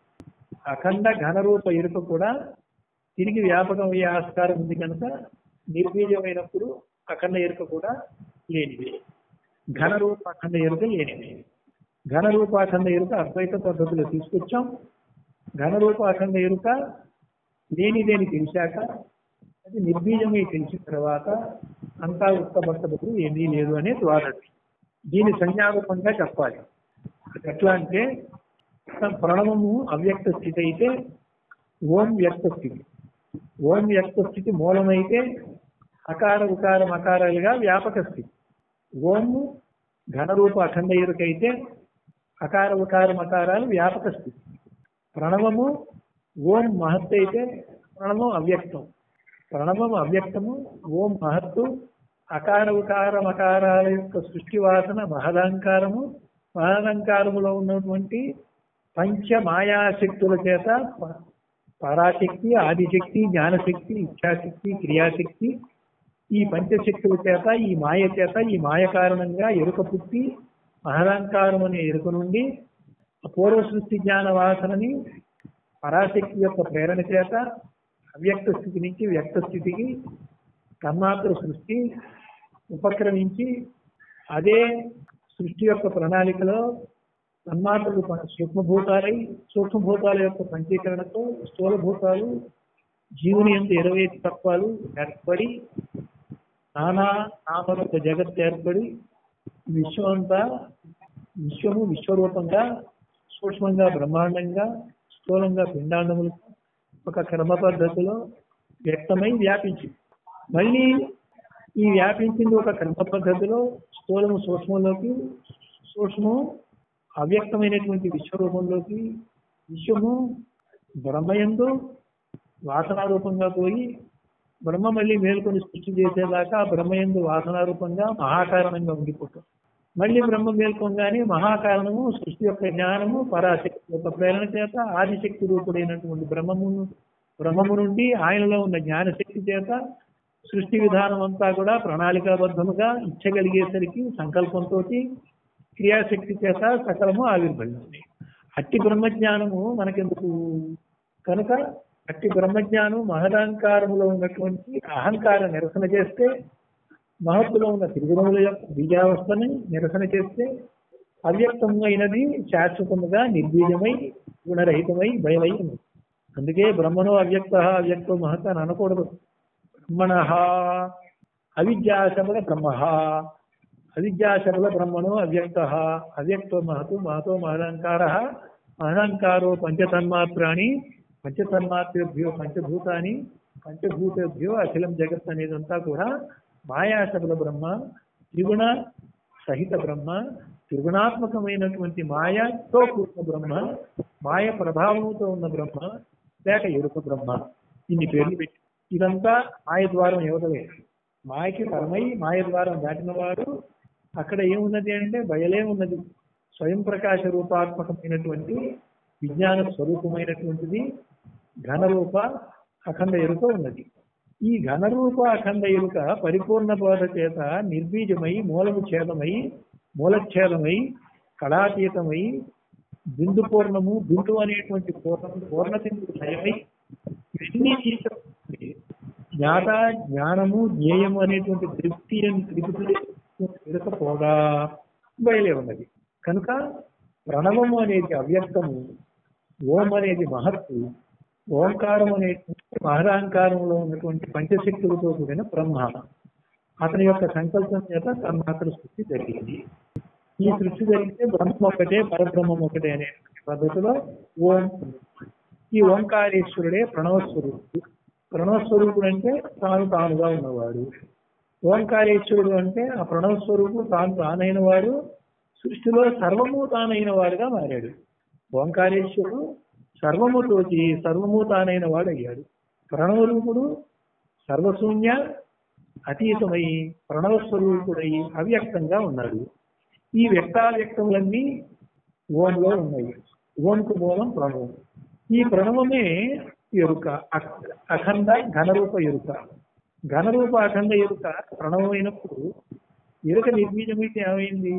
అఖండ ఘనరూప ఎరుక కూడా తిరిగి వ్యాపకం అయ్యే ఆస్కారం ఉంది కనుక నిర్బీజమైనప్పుడు అఖండ ఎరుక కూడా లేనిదే ఘనరూప అఖండ ఎరుక లేనిదే ఘనరూప అఖండ ఎరుక అద్వైత పద్ధతిలో తీసుకొచ్చాం ఘనరూప అఖండ ఎరుక లేనిదేని తెలిసాక అది నిర్బీజమై తెలిసిన తర్వాత అంతా ఉత్తబట్టబడు ఏమీ లేదు అనే ద్వారటి దీని సంజ్ఞారూపంగా చెప్పాలి ఎట్లా అంటే ప్రణవము అవ్యక్త స్థితి అయితే ఓం వ్యక్త స్థితి ఓం వ్యక్త స్థితి మూలమైతే అకార ఉకార మకారాలుగా వ్యాపక స్థితి ఓము ఘనరూప అఖండ ఎరుకైతే అకార ఉకార మకారాలు వ్యాపక స్థితి ప్రణవము ఓం మహత్ అయితే ప్రణవం అవ్యక్తం ప్రణవం అవ్యక్తము ఓం మహత్తు అకార ఉకార మకారాల యొక్క సృష్టి వాసన మహదంకారము మహదంకారములో ఉన్నటువంటి పంచ మాయాశక్తుల చేత ప- పరాశక్తి ఆదిశక్తి జ్ఞానశక్తి ఇచ్ఛాశక్తి క్రియాశక్తి ఈ పంచశక్తుల చేత ఈ మాయ చేత ఈ మాయ కారణంగా ఎరుక పుట్టి మహదాంకారం అనే ఎరుక నుండి ఆ పూర్వ సృష్టి జ్ఞాన వాసనని పరాశక్తి యొక్క ప్రేరణ చేత అవ్యక్త స్థితి నుంచి వ్యక్త స్థితికి తన్మాత్ర సృష్టి ఉపక్రమించి అదే సృష్టి యొక్క ప్రణాళికలో తన్మాత్రలు ప- సూక్ష్మభూతాలై సూక్ష్మభూతాల యొక్క పంచీకరణతో స్థూలభూతాలు జీవుని యొక్క ఇరవై ఐదు తత్వాలు ఏర్పడి నానా నామరూప జగత్ ఏర్పడి విశ్వం అంతా విశ్వము విశ్వరూపంగా సూక్ష్మంగా బ్రహ్మాండంగా స్థూలంగా పిండాండములు ఒక క్రమ పద్ధతిలో వ్యక్తమై వ్యాపించింది మళ్ళీ ఈ వ్యాపించింది ఒక క్రమ పద్ధతిలో స్థూలము సూక్ష్మంలోకి సూక్ష్మం అవ్యక్తమైనటువంటి విశ్వరూపంలోకి విశ్వము బ్రహ్మయందు వాసనారూపంగా పోయి బ్రహ్మ మళ్ళీ మేల్కొని సృష్టి చేసేదాకా బ్రహ్మయందు వాసనారూపంగా మహాకారణంగా ఉండిపోతుంది మళ్ళీ బ్రహ్మ మేల్కొంగానే మహాకారణము సృష్టి యొక్క జ్ఞానము పరాశక్తి యొక్క ప్రేరణ చేత ఆదిశక్తి రూపుడైనటువంటి బ్రహ్మము బ్రహ్మము నుండి ఆయనలో ఉన్న జ్ఞానశక్తి చేత సృష్టి విధానం అంతా కూడా ప్రణాళికాబద్ధముగా ఇచ్చగలిగేసరికి సంకల్పంతో క్రియాశక్తి చేత సకలము ఆవిర్భవించింది అట్టి బ్రహ్మజ్ఞానము మనకెందుకు కనుక అట్టి బ్రహ్మజ్ఞానం మహదహంకారములో ఉన్నటువంటి అహంకార నిరసన చేస్తే మహత్తులో ఉన్న త్రిగుణముల యొక్క బీజావస్థని నిరసన చేస్తే అవ్యక్తమైనది శాశ్వతముగా నిర్బీజమై గుణరహితమై భయమై ఉంది అందుకే బ్రహ్మను అవ్యక్త అవ్యక్తో మహత్ అని అనకూడదు బ్రహ్మణ అవిద్యాశబల బ్రహ్మ అవిద్యాశబల బ్రహ్మణో అవ్యక్త అవ్యక్తో మహతు మహతో మహదహంకార మహదహంకారో పంచతన్మాత్రాణి పంచతన్మాత్రేభ్యో పంచభూతాని పంచభూతేభ్యో అఖిలం జగత్ అనేదంతా కూడా మాయాశబల బ్రహ్మ త్రిగుణ సహిత బ్రహ్మ త్రిగుణాత్మకమైనటువంటి మాయతో కూడిన బ్రహ్మ మాయ ప్రభావంతో ఉన్న బ్రహ్మ లేక ఎరుక బ్రహ్మ ఇన్ని పేర్లు పెట్టి ఇదంతా మాయ ద్వారం యువతలే మాయకి పరమై మాయ ద్వారం దాటిన వాడు అక్కడ ఏమున్నది అంటే బయలే ఉన్నది స్వయం ప్రకాశ రూపాత్మకమైనటువంటి విజ్ఞాన స్వరూపమైనటువంటిది ఘనరూప అఖండ ఎరుక ఉన్నది ఈ ఘనరూప అఖండ ఎరుక పరిపూర్ణ బోధ చేత నిర్బీజమై మూలము ఛేదమై మూలఛేదమై కళాతీతమై బిందు పూర్ణము బిందు అనేటువంటి పూర్ణ పూర్ణతిందు లయమై ఇవన్నీ తీసుకుంటుంది జ్ఞాత జ్ఞానము జ్ఞేయము అనేటువంటి తృప్తి అని త్రిపుటి ఎరకపోగా బయలే ఉన్నది కనుక ప్రణవము అనేది అవ్యక్తము ఓం అనేది మహత్తు ఓంకారం అనేటువంటి మహదాంకారంలో ఉన్నటువంటి పంచశక్తులతో కూడిన బ్రహ్మ అతని యొక్క సంకల్పం చేత తన్మాత్ర సృష్టి జరిగింది ఈ సృష్టి జరిగితే బ్రహ్మ ఒకటే పరబ్రహ్మం ఒకటే అనే పద్ధతిలో ఓం ఈ ఓంకారేశ్వరుడే ప్రణవస్వరూపుడు ప్రణవస్వరూపుడు అంటే తాను తానుగా ఉన్నవాడు ఓంకారేశ్వరుడు అంటే ఆ ప్రణవస్వరూపుడు తాను తానైన వాడు సృష్టిలో సర్వము తానైన వాడుగా మారాడు ఓంకారేశ్వరుడు సర్వము తోచి సర్వము తానైన వాడు అయ్యాడు ప్రణవరూపుడు సర్వశూన్య అతీతమై ప్రణవస్వరూపుడై అవ్యక్తంగా ఉన్నాడు ఈ వ్యక్తావ్యక్తములన్నీ ఓంలో ఉన్నాయి ఓంకు మూలం ప్రణవం ఈ ప్రణవమే ఎరుక అఖ- అఖండ ఘనరూప ఎరుక ఘనరూప అఖండ ఎరుక ప్రణవమైనప్పుడు ఎరుక నిర్బీజమైతే ఏమైంది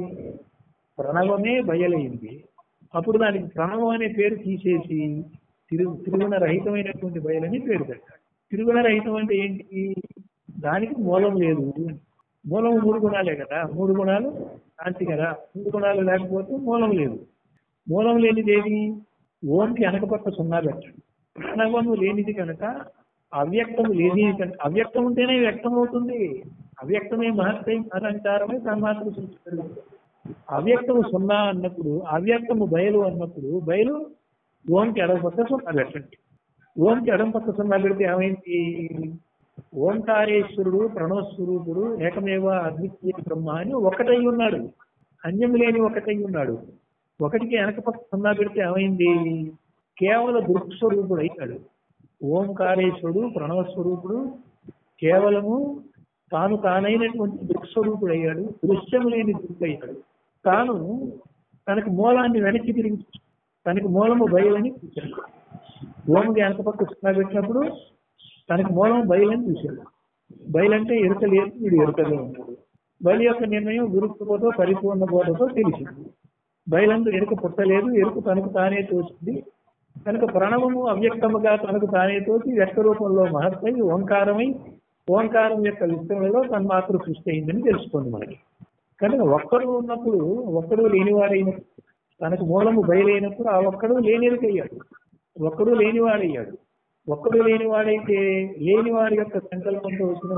ప్రణవమే బయలైంది అప్పుడు దానికి ప్రణవం అనే పేరు తీసేసి తిరుగు తిరుగుణ రహితమైనటువంటి బయలని పేరు పెట్టాడు తిరుగుణ రహితం అంటే ఏంటి దానికి మూలం లేదు మూలం మూడు గుణాలే కదా మూడు గుణాలు శాంతి కదా మూడు గుణాలు లేకపోతే మూలం లేదు మూలం లేనిది ఏది ఓంకి వెనకపక్క సున్నా పెట్టండి ప్రణవము లేనిది కనుక అవ్యక్తము లేని కనుక అవ్యక్తం ఉంటేనే వ్యక్తం అవుతుంది అవ్యక్తమే మహత్తై అలంకారమే తన్మాత్ర సృష్టి అవ్యక్తము సున్నా అన్నప్పుడు అవ్యక్తము బయలు అన్నప్పుడు బయలు ఓంకి ఎడమ పక్క సున్నా పెట్టండి ఓంకి ఎడమ పక్క సున్నా పెడితే ఏమైంది ఓంకారేశ్వరుడు ప్రణవస్వరూపుడు ఏకమేవ అద్వితీయ బ్రహ్మ అని ఒకటై ఉన్నాడు అన్యం లేని ఒకటై ఉన్నాడు ఒకటికి వెనక పక్క సున్నా పెడితే ఏమైంది కేవల దృక్స్వరూపుడు అయ్యాడు ఓంకారేశ్వరుడు ప్రణవస్వరూపుడు కేవలము తాను తానైనటువంటి దృక్స్వరూపుడు అయ్యాడు దృశ్యం లేని దృక్ అయ్యాడు తాను తనకు మూలాన్ని వెనక్కి తిరిగి చూశాడు. తనకు మూలము బయలని చూశాడు ఓంకి వెనక పక్క సున్నా పెట్టినప్పుడు తనకు మూలం బయలని చూశాడు బయలంటే ఎరుక లేదు వీడు ఎరుకగా ఉన్నాడు బయలు యొక్క నిర్ణయం గురుత్వతో పరిపూర్ణ బోధతో తెలిసింది బయలందు ఎరుక పుట్టలేదు ఎరుక తనకు తానే తోచింది కనుక ప్రణవము అవ్యక్తముగా తనకు తానే తోచి వ్యక్త రూపంలో మహత్తై ఓంకారమై ఓంకారం యొక్క విస్తరణలో తన్మాత్ర సృష్టి అయిందని తెలుస్తుంది మనకి కనుక ఒక్కడు ఉన్నప్పుడు ఒక్కడు లేనివాడైనప్పుడు తనకు మూలము బయలైనప్పుడు ఆ ఒక్కడు లేనివాడయ్యాడు ఒక్కడు లేనివాడయ్యాడు ఒక్కడు లేనివాడైతే లేనివాడి యొక్క సంకల్పంతో వచ్చిన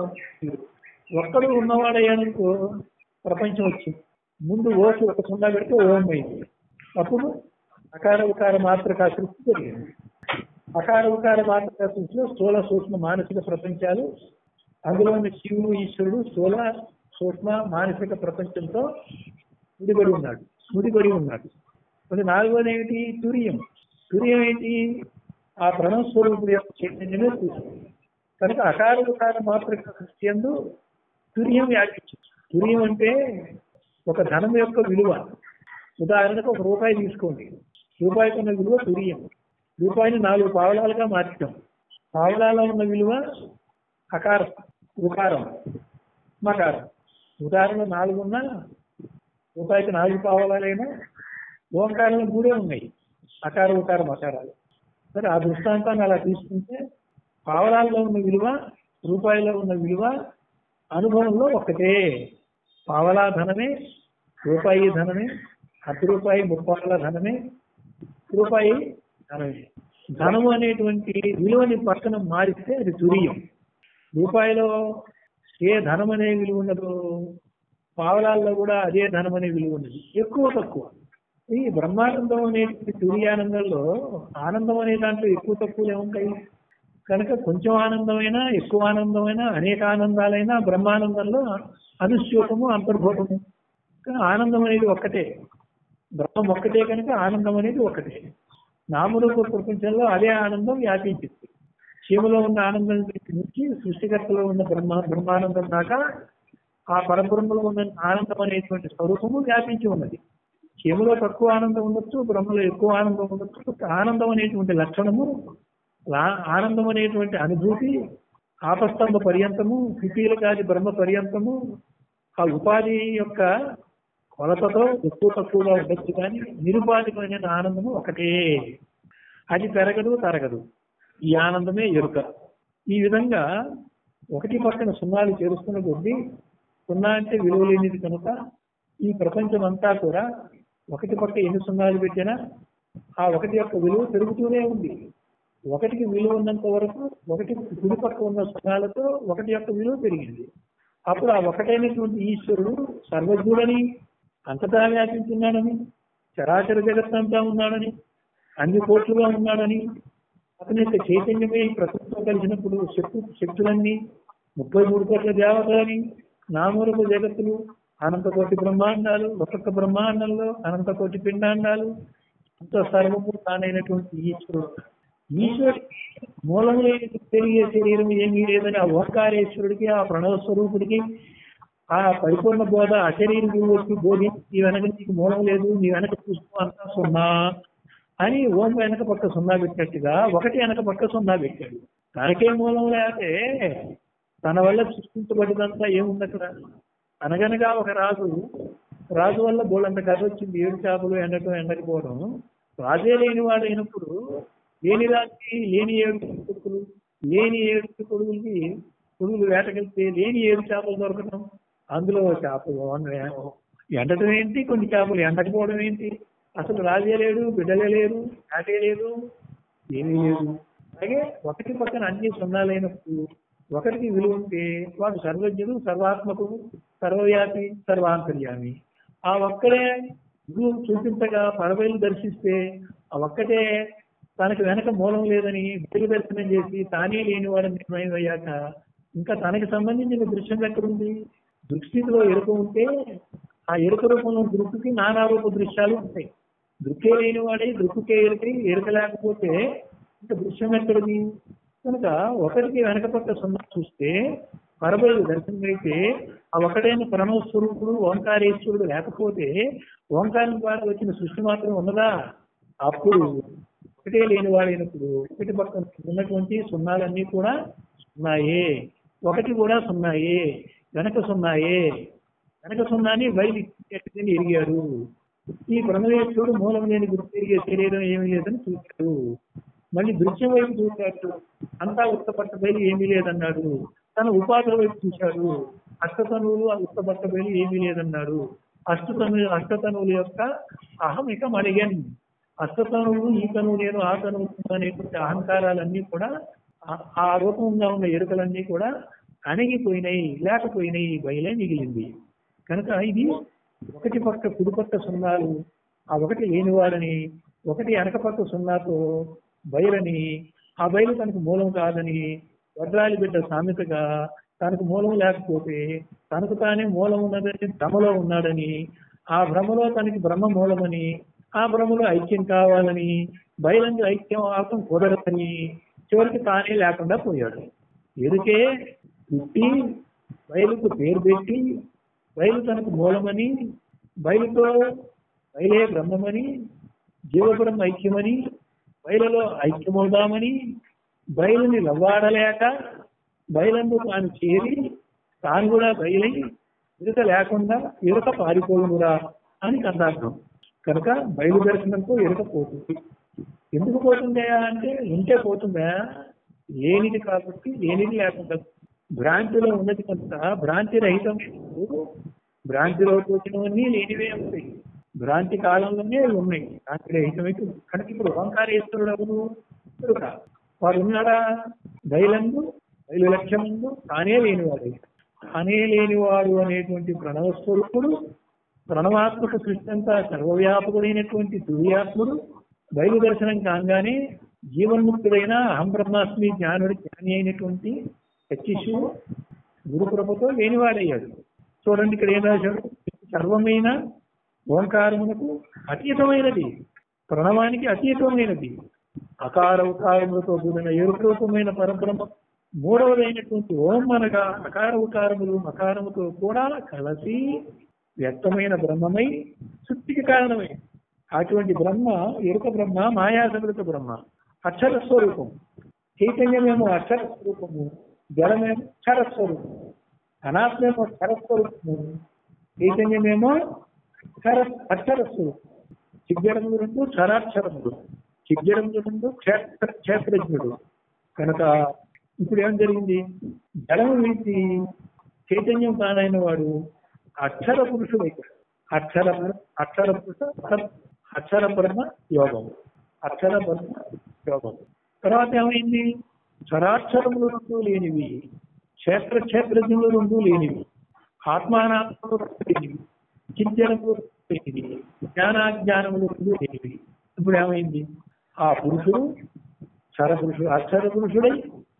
ఒక్కడు ఉన్నవాడయ్యానుకో ప్రపంచం వచ్చింది ముందు ఓటు ఒక సున్నా పెడితే ఓం అయింది అప్పుడు అకార ఉకార మాత్రక సృష్టి జరిగింది అకార ఉకార మాత్ర సృష్టిలో స్థూల సూక్ష్మ మానసిక ప్రపంచాలు అందులో ఉన్న శివుడు ఈశ్వరుడు స్థూల సూక్ష్మ మానసిక ప్రపంచంతో ముడిపడి ఉన్నాడు ముడిపడి ఉన్నాడు మరి నాలుగోది ఏమిటి తురియం తురియం ఏంటి ఆ ప్రణవస్వరూపుడు యొక్క చైతన్యమే చూస్తుంది కనుక అకార ఉకార మాత్రిక సృష్టి ఎందు తురియం వ్యాపించింది తురియం అంటే ఒక ధనం యొక్క విలువ ఉదాహరణకు ఒక రూపాయి తీసుకోండి రూపాయికి ఉన్న విలువ తురియం రూపాయిని నాలుగు పావలాలుగా మార్చాం పావలాలో ఉన్న విలువ అకారం ఉకారం మకారం ఉదాహరణ నాలుగు ఉన్నా రూపాయికి నాలుగు పావలాలైనా ఓంకారంలో మూడే ఉన్నాయి అకార ఉకారం అకారాలు సరే ఆ దృష్టాంతాన్ని అలా తీసుకుంటే పావలాల్లో ఉన్న విలువ రూపాయిలో ఉన్న విలువ అనుభవంలో ఒకటే పావలా ధనమే రూపాయి ధనమే అర్ధ రూపాయి ముప్పావల ధనమే రూపాయి ధనమే ధనము అనేటువంటి విలువని పక్కన మారిస్తే అది తురియం రూపాయిలో ఏ ధనం అనే విలువ ఉన్నదో పావలాల్లో కూడా అదే ధనం అనే విలువ ఉన్నది ఎక్కువ తక్కువ ఈ బ్రహ్మానందం అనేటువంటి తురియానందంలో ఆనందం అనే దాంట్లో ఎక్కువ తక్కువలే ఉంటాయి కనుక కొంచెం ఆనందమైనా ఎక్కువ ఆనందమైనా అనేక ఆనందాలైనా బ్రహ్మానందంలో అనుశ్యోకము అంతర్భూతము కానీ ఆనందం అనేది ఒక్కటే బ్రహ్మం ఒక్కటే కనుక ఆనందం అనేది ఒక్కటే నామరూప ప్రపంచంలో అదే ఆనందం వ్యాపించింది శివులో ఉన్న ఆనందం నుంచి సృష్టికర్తలో ఉన్న బ్రహ్మ బ్రహ్మానందం దాకా ఆ పరబ్రహ్మలో ఉన్న ఆనందం అనేటువంటి స్వరూపము వ్యాపించి ఉన్నది శివులో తక్కువ ఆనందం ఉండొచ్చు బ్రహ్మలో ఎక్కువ ఆనందం ఉండొచ్చు ఆనందం అనేటువంటి లక్షణము లా- ఆనందం అనేటువంటి అనుభూతి ఆపస్తంభ పర్యంతము కాది బ్రహ్మ పర్యంతము ఆ ఉపాధి యొక్క కొలతతో ఎక్కువ తక్కువగా ఉండొచ్చు కానీ నిరుపాధికమైన ఆనందము ఒకటే అది పెరగదు తరగదు ఈ ఆనందమే ఎరుక ఈ విధంగా ఒకటి పక్కన సున్నాలు చేరుస్తున్న కొద్దీ సున్నా అంటే విలువ లేనిది కనుక ఈ ప్రపంచం అంతా కూడా ఒకటి పక్క ఎన్ని సున్నాలు పెట్టినా ఆ ఒకటి యొక్క విలువ పెరుగుతూనే ఉంది ఒకటికి విలువ ఉన్నంత వరకు ఒకటి కుడి పక్క ఉన్న సున్నాలతో ఒకటి యొక్క విలువ పెరిగింది అప్పుడు ఆ ఒకటైనటువంటి ఈశ్వరుడు సర్వజ్ఞుడని అంతటా వ్యాపించున్నాడని చరాచర జగత్తంతా ఉన్నాడని అన్ని కోట్లుగా ఉన్నాడని అతని యొక్క చైతన్యమే ఈ ప్రకృతితో కలిసినప్పుడు శక్తి శక్తులన్నీ ముప్పై మూడు కోట్ల దేవతలని నామరూప జగత్తులు అనంత కోటి బ్రహ్మాండాలు ఒక్కొక్క బ్రహ్మాండంలో అనంత కోటి పిండాండాలు అంత సర్వము తానైనటువంటి ఈశ్వరుడు ఈశ్వరుడికి మూలం లేని తెలియ శరీరం ఏమీ లేదని ఆ ఓంకారేశ్వరుడికి ఆ ప్రణవ స్వరూపుడికి ఆ పరిపూర్ణ బోధ అశరీరం వచ్చి బోధించి నీ వెనక నీకు మూలం లేదు నీ వెనక చూస్తూ అంతా సున్నా అని ఓం వెనక పక్క సున్నా పెట్టినట్టుగా ఒకటి వెనక పక్క సున్నా పెట్టాడు తనకే మూలం లేకపోతే తన వల్ల సృష్టించబడినంతా ఏముంది అక్కడ అనగనగా ఒక రాజు రాజు వల్ల బోళ్ళంత కథ వచ్చింది ఏడు చేపలు ఎండటం ఎండకపోవడం రాజే లేని వాడు అయినప్పుడు లేని రాజుకి లేని ఏడు కొడుకులు లేని ఏడు కొడుకులకి కొడుకులు వేటకెళ్తే లేని ఏడు చేపలు దొరకడం అందులో చేపలు ఎండటం ఏంటి కొన్ని చేపలు ఎండకపోవడం ఏంటి అసలు రాజే లేడు బిడ్డలే లేరు వేటే లేదు ఏమీ లేదు అలాగే ఒకటి పక్కన అన్ని సున్నాలైనప్పుడు ఒకటికి విలువ ఉంటే వాడు సర్వజ్ఞుడు సర్వాత్మకుడు సర్వవ్యాపి సర్వాంతర్యామి ఆ ఒక్కడే గురువు చూపించగా పరవైలు దర్శిస్తే ఆ ఒక్కటే తనకు వెనక మూలం లేదని వెలుగు దర్శనం చేసి తానే లేనివాడని నిర్ణయం అయ్యాక ఇంకా తనకి సంబంధించిన దృశ్యం ఎక్కడుంది దృష్టిలో ఎరుక ఉంటే ఆ ఎరుక రూపంలో దృక్కుకి నానా రూప దృశ్యాలు ఉంటాయి దృక్కే లేనివాడే దృక్కుకే ఎరుకై ఎరుక లేకపోతే ఇంకా దృశ్యం ఎక్కడిది కనుక ఒకటికి వెనక పక్క సున్నా చూస్తే పరబయలు దర్శనమైతే ఆ ఒకటైన ప్రణవ స్వరూపుడు ఓంకారేశ్వరుడు లేకపోతే ఓంకారం ద్వారా వచ్చిన సృష్టి మాత్రం ఉన్నదా అప్పుడు ఒకటే లేని వాడైనప్పుడు ఒకటి పక్కన ఉన్నటువంటి సున్నాలన్నీ కూడా సున్నాయే ఒకటి కూడా సున్నాయే వెనక సున్నాయే వెనక సున్నాని బయలు ఎట్టుకుని ఎరిగాడు ఈ ప్రణవేశ్వరుడు మూలం లేని గుర్తు ఎరిగే శరీరం ఏమీ లేదని చూశాడు మళ్ళీ దృశ్యం వైపు చూశాడు అంతా ఉత్తపట్ట బయలు ఏమీ లేదన్నాడు తన ఉపాధుల వైపు చూశాడు అష్టతనువులు ఆ ఉత్తపట్ట బయలు ఏమీ లేదన్నాడు అష్టతను అష్టతనువుల యొక్క అహం ఇక మడిగన్ అష్టతనువులు ఈ తనువు నేను ఆ తనువు నేను అనేటువంటి అహంకారాలన్నీ కూడా ఆ- ఆ రూపంగా ఉన్న ఎరుకలన్నీ కూడా అణిగిపోయినాయి లేకపోయినాయి బయలే మిగిలింది కనుక ఇది ఒకటి పక్క కుడి పక్క సున్నాలు ఆ ఒకటి లేనివాడని ఒకటి వెనక పక్క సున్నాతో బయలని ఆ బయలు తనకు మూలం కాదని వడ్రాలి బిడ్డ సామెతగా తనకు మూలం లేకపోతే తనకు తానే మూలం ఉన్నదని భ్రమలో ఉన్నాడని ఆ భ్రమలో తనకి బ్రహ్మ మూలమని ఆ భ్రమలో ఐక్యం కావాలని బయలందు ఐక్యం అవటం కుదరదని చివరికి తానే లేకుండా పోయాడు ఎరుకే పుట్టి బయలుకు పేరు పెట్టి బయలు తనకు మూలమని బయలుతో బయలే బ్రహ్మమని జీవబ్రహ్మ ఐక్యమని బయలులో ఐక్యమవుదామని బయలుని లవ్వాడలేక బయలందు తాను చేరి తాను కూడా బయలై ఇరుక లేకుండా ఇరుక పారిపోవునురా అని కన్నార్థం కనుక బయలు దర్శనంతో ఇరుక పోతుంది ఎందుకు పోతుందా అంటే ఉంటే పోతుందా లేనిది కాబట్టి లేనిది లేకుండా భ్రాంతిలో ఉన్నది కనుక భ్రాంతి రహితం భ్రాంతిలో వచ్చినవన్నీ లేనివే ఉంటాయి భ్రాంతి కాలంలోనే అవి ఉన్నాయి భ్రాంతి రహితమైతే కనుక ఇప్పుడు ఓంకారేశ్వరుడు ఎవరు ఇరుక వాడు ఉన్నాడా బయలందు బయలు లక్ష్యమందు తానే లేనివాడు తానే లేనివాడు అనేటువంటి ప్రణవ స్వరూపుడు ప్రణవాత్మక సృష్టి అంతా సర్వవ్యాపకుడైనటువంటి దివ్యాత్ముడు బయలు దర్శనం కాగానే జీవన్ముక్తుడైన అహం బ్రహ్మాస్మి జ్ఞానుడి జ్ఞాని అయినటువంటి శిశువు గురుకృపతో లేనివాడయ్యాడు చూడండి ఇక్కడ ఏం రాశాడు సర్వమైన ఓంకారమునకు అతీతమైనది ప్రణవానికి అతీతమైనది అకార ఉకారములతో కూడిన ఏరురూపమైన పరబ్రహ్మ మూడవదైనటువంటి ఓం అనగా అకార ఉకారములు మకారముతో కూడా కలిసి వ్యక్తమైన బ్రహ్మమై సృష్టికి కారణమై అటువంటి బ్రహ్మ ఎరుక బ్రహ్మ మాయాసమృత బ్రహ్మ అక్షర స్వరూపం చైతన్యమేమో అక్షర స్వరూపము జలమేమో అక్షర స్వరూపము అనాత్మేమో అక్షర స్వరూపము చైతన్యమేమో అక్షర అక్షర స్వరూపం చిగ్గడములు రెండు క్షరాక్షరములు చిగ్గడములు రెండు క్షేత్ర క్షేత్రజ్ఞుడు కనుక ఇప్పుడు ఏం జరిగింది జలము వీటి చైతన్యం కానైన వాడు అక్షర పురుషుడు అయిపోయాడు అక్షర అక్షర పురుష అక్షర బ్రహ్మ యోగం అక్షర బ్రహ్మ యోగం తర్వాత ఏమైంది స్వరాక్షరములు రెండు లేనివి క్షేత్ర క్షేత్రజ్ఞులు రెండు లేనివి ఆత్మానాత్మలు రెండు లేనివి చింతనములు రెండు లేనివి జ్ఞానాజ్ఞానములు రెండు లేనివి ఇప్పుడు ఏమైంది ఆ పురుషుడు క్షర పురుషుడు అక్షర పురుషుడై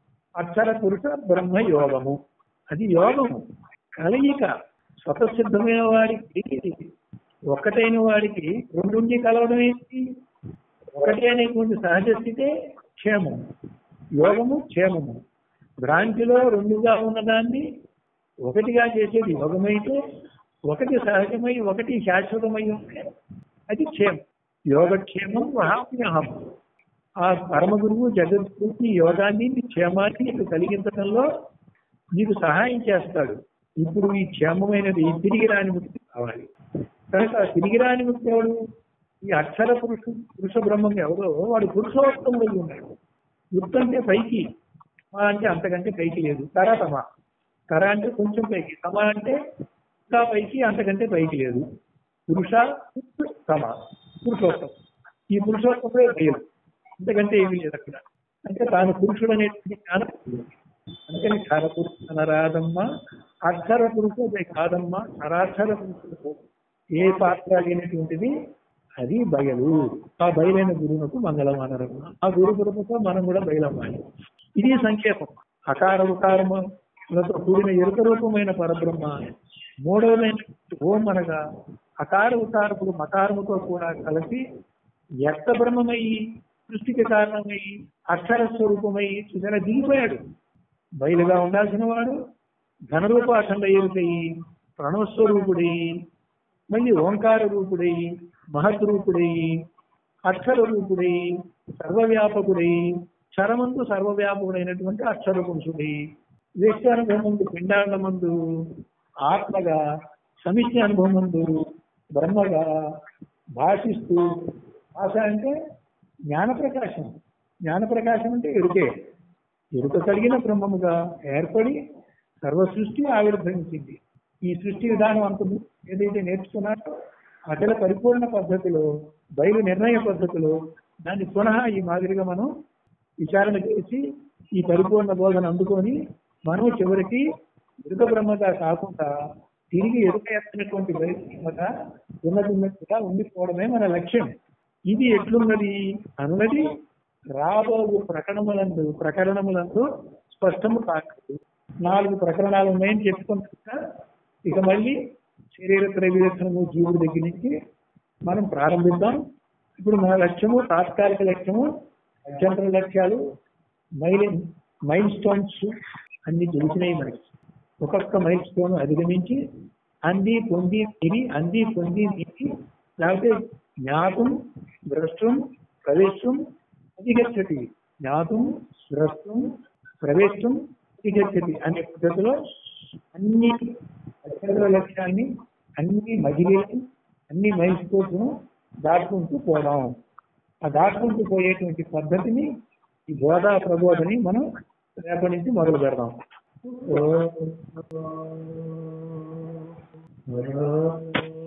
అక్షర పురుష బ్రహ్మ యోగము అది యోగము కలయిక స్వతసిద్ధమైన వాడికి ఒక్కటైన వాడికి రెండుండి కలవడం ఏంటి ఒకటి అనేటువంటి సహజ స్థితే క్షేమము యోగము క్షేమము భ్రాంతిలో రెండుగా ఉన్నదాన్ని ఒకటిగా చేసేది యోగమైతే ఒకటి సహజమై ఒకటి శాశ్వతమై ఉంటే అది క్షేమం యోగక్షేమం వహామ్యహం ఆ పరమ గురువు జగద్గురు ఈ యోగాన్ని నీ క్షేమాన్ని నీకు కలిగించడంలో నీకు సహాయం చేస్తాడు ఇప్పుడు ఈ క్షేమమైనది తిరిగి రాని ముక్తి కావాలి కనుక ఆ తిరిగి రాని ముక్తి ఎవడు ఈ అక్షర పురుషు పురుష బ్రహ్మం ఎవరో వాడు పురుషోత్తముడు ఉన్నాడు యుక్త అంటే పైకి మా అంటే అంతకంటే పైకి లేదు తర తమ తర అంటే కొంచెం పైకి తమ అంటే ఇంకా పైకి అంతకంటే పైకి లేదు పురుష తమ పురుషోత్తం ఈ పురుషోత్తమే బయలు అంతకంటే ఏమీ లేదు అక్కడ అంటే తాను పురుషుడు అనేటువంటి జ్ఞానం అందుకని క్షర పురుషుడు అనరాదమ్మ అక్షర పురుషుడు కాదమ్మ అరాక్షర పురుషుడు ఏ పాత్ర లేనటువంటిది అది బయలు ఆ బయలైన గురువునకు మంగళం అనరమ్మ ఆ గురు కృపతో మనం కూడా బయలమ్మాలి ఇది సంక్షేపం అకార ఉకారములతో కూడిన ఎరుక రూపమైన పరబ్రహ్మ మూడవదైన ఓం అనగా అకార ఉకారములు మకారముతో కూడా కలిసి వ్యక్త బ్రహ్మమయ్యి సృష్టికి కారణమై అక్షర స్వరూపమై సుజన దిగిపోయాడు బయలుగా ఉండాల్సిన వాడు ఘనరూప అఖండ ఏమిటయి ప్రణవస్వరూపుడై మళ్ళీ ఓంకార రూపుడై మహత్ రూపుడై అక్షర రూపుడై సర్వవ్యాపకుడై క్షరమందు సర్వవ్యాపకుడైనటువంటి అక్షర పురుషుడై వేష్టానుభవమందు పిండాండమందు ఆత్మగా సమిష్టి అనుభవమందు బ్రహ్మగా భాషిస్తూ భాష అంటే జ్ఞాన ప్రకాశం జ్ఞాన ప్రకాశం అంటే ఎరుకే ఎరుక కలిగిన బ్రహ్మముగా ఏర్పడి సర్వ సృష్టి ఆవిర్భవించింది ఈ సృష్టి విధానం అంత ఏదైతే నేర్చుకున్నారో అసలు పరిపూర్ణ పద్ధతిలో బయలు నిర్ణయ పద్ధతిలో దాన్ని పునః ఈ మాదిరిగా మనం విచారణ చేసి ఈ పరిపూర్ణ బోధన అందుకొని మనం చివరికి ఎరుక బ్రహ్మగా కాకుండా తిరిగి ఎరుక ఎత్తనటువంటి బయలుగా ఉన్నది ఉన్నట్టుగా ఉండిపోవడమే మన లక్ష్యం ఇది ఎట్లున్నది అన్నది రాబోవు ప్రకరణములందు ప్రకరణములందు స్పష్టము కాకూడదు నాలుగు ప్రకరణాలు ఉన్నాయని చెప్పుకుంటా ఇక మళ్ళీ శరీర త్రైవిధ్యము జీవుడి దగ్గర నుంచి మనం ప్రారంభిద్దాం ఇప్పుడు మన లక్ష్యము తాత్కాలిక లక్ష్యము అత్యంతర లక్ష్యాలు మైల్ మైల్ స్టోన్స్ అన్ని తెలిసినాయి మనకి ఒక్కొక్క మైల్ స్టోన్ అధిగమించి అంది పొంది తిని అంది పొంది తిని లేకపోతే జ్ఞాతం ద్రష్టం ప్రవేశం అధిగచ్చతి జ్ఞాతం ద్రష్టం ప్రవేశం అధిగచ్చతి అనే పద్ధతిలో అన్ని అత్యంత లక్ష్యాన్ని అన్ని మజిలీలు అన్ని మైల్ స్టోన్స్ దాటుకుంటూ పోదాం ఆ దాటుకుంటూ పోయేటువంటి పద్ధతిని ఈ బోధా ప్రబోధని మనం రేపటి నుంచి మొదలు పెడదాం ఓ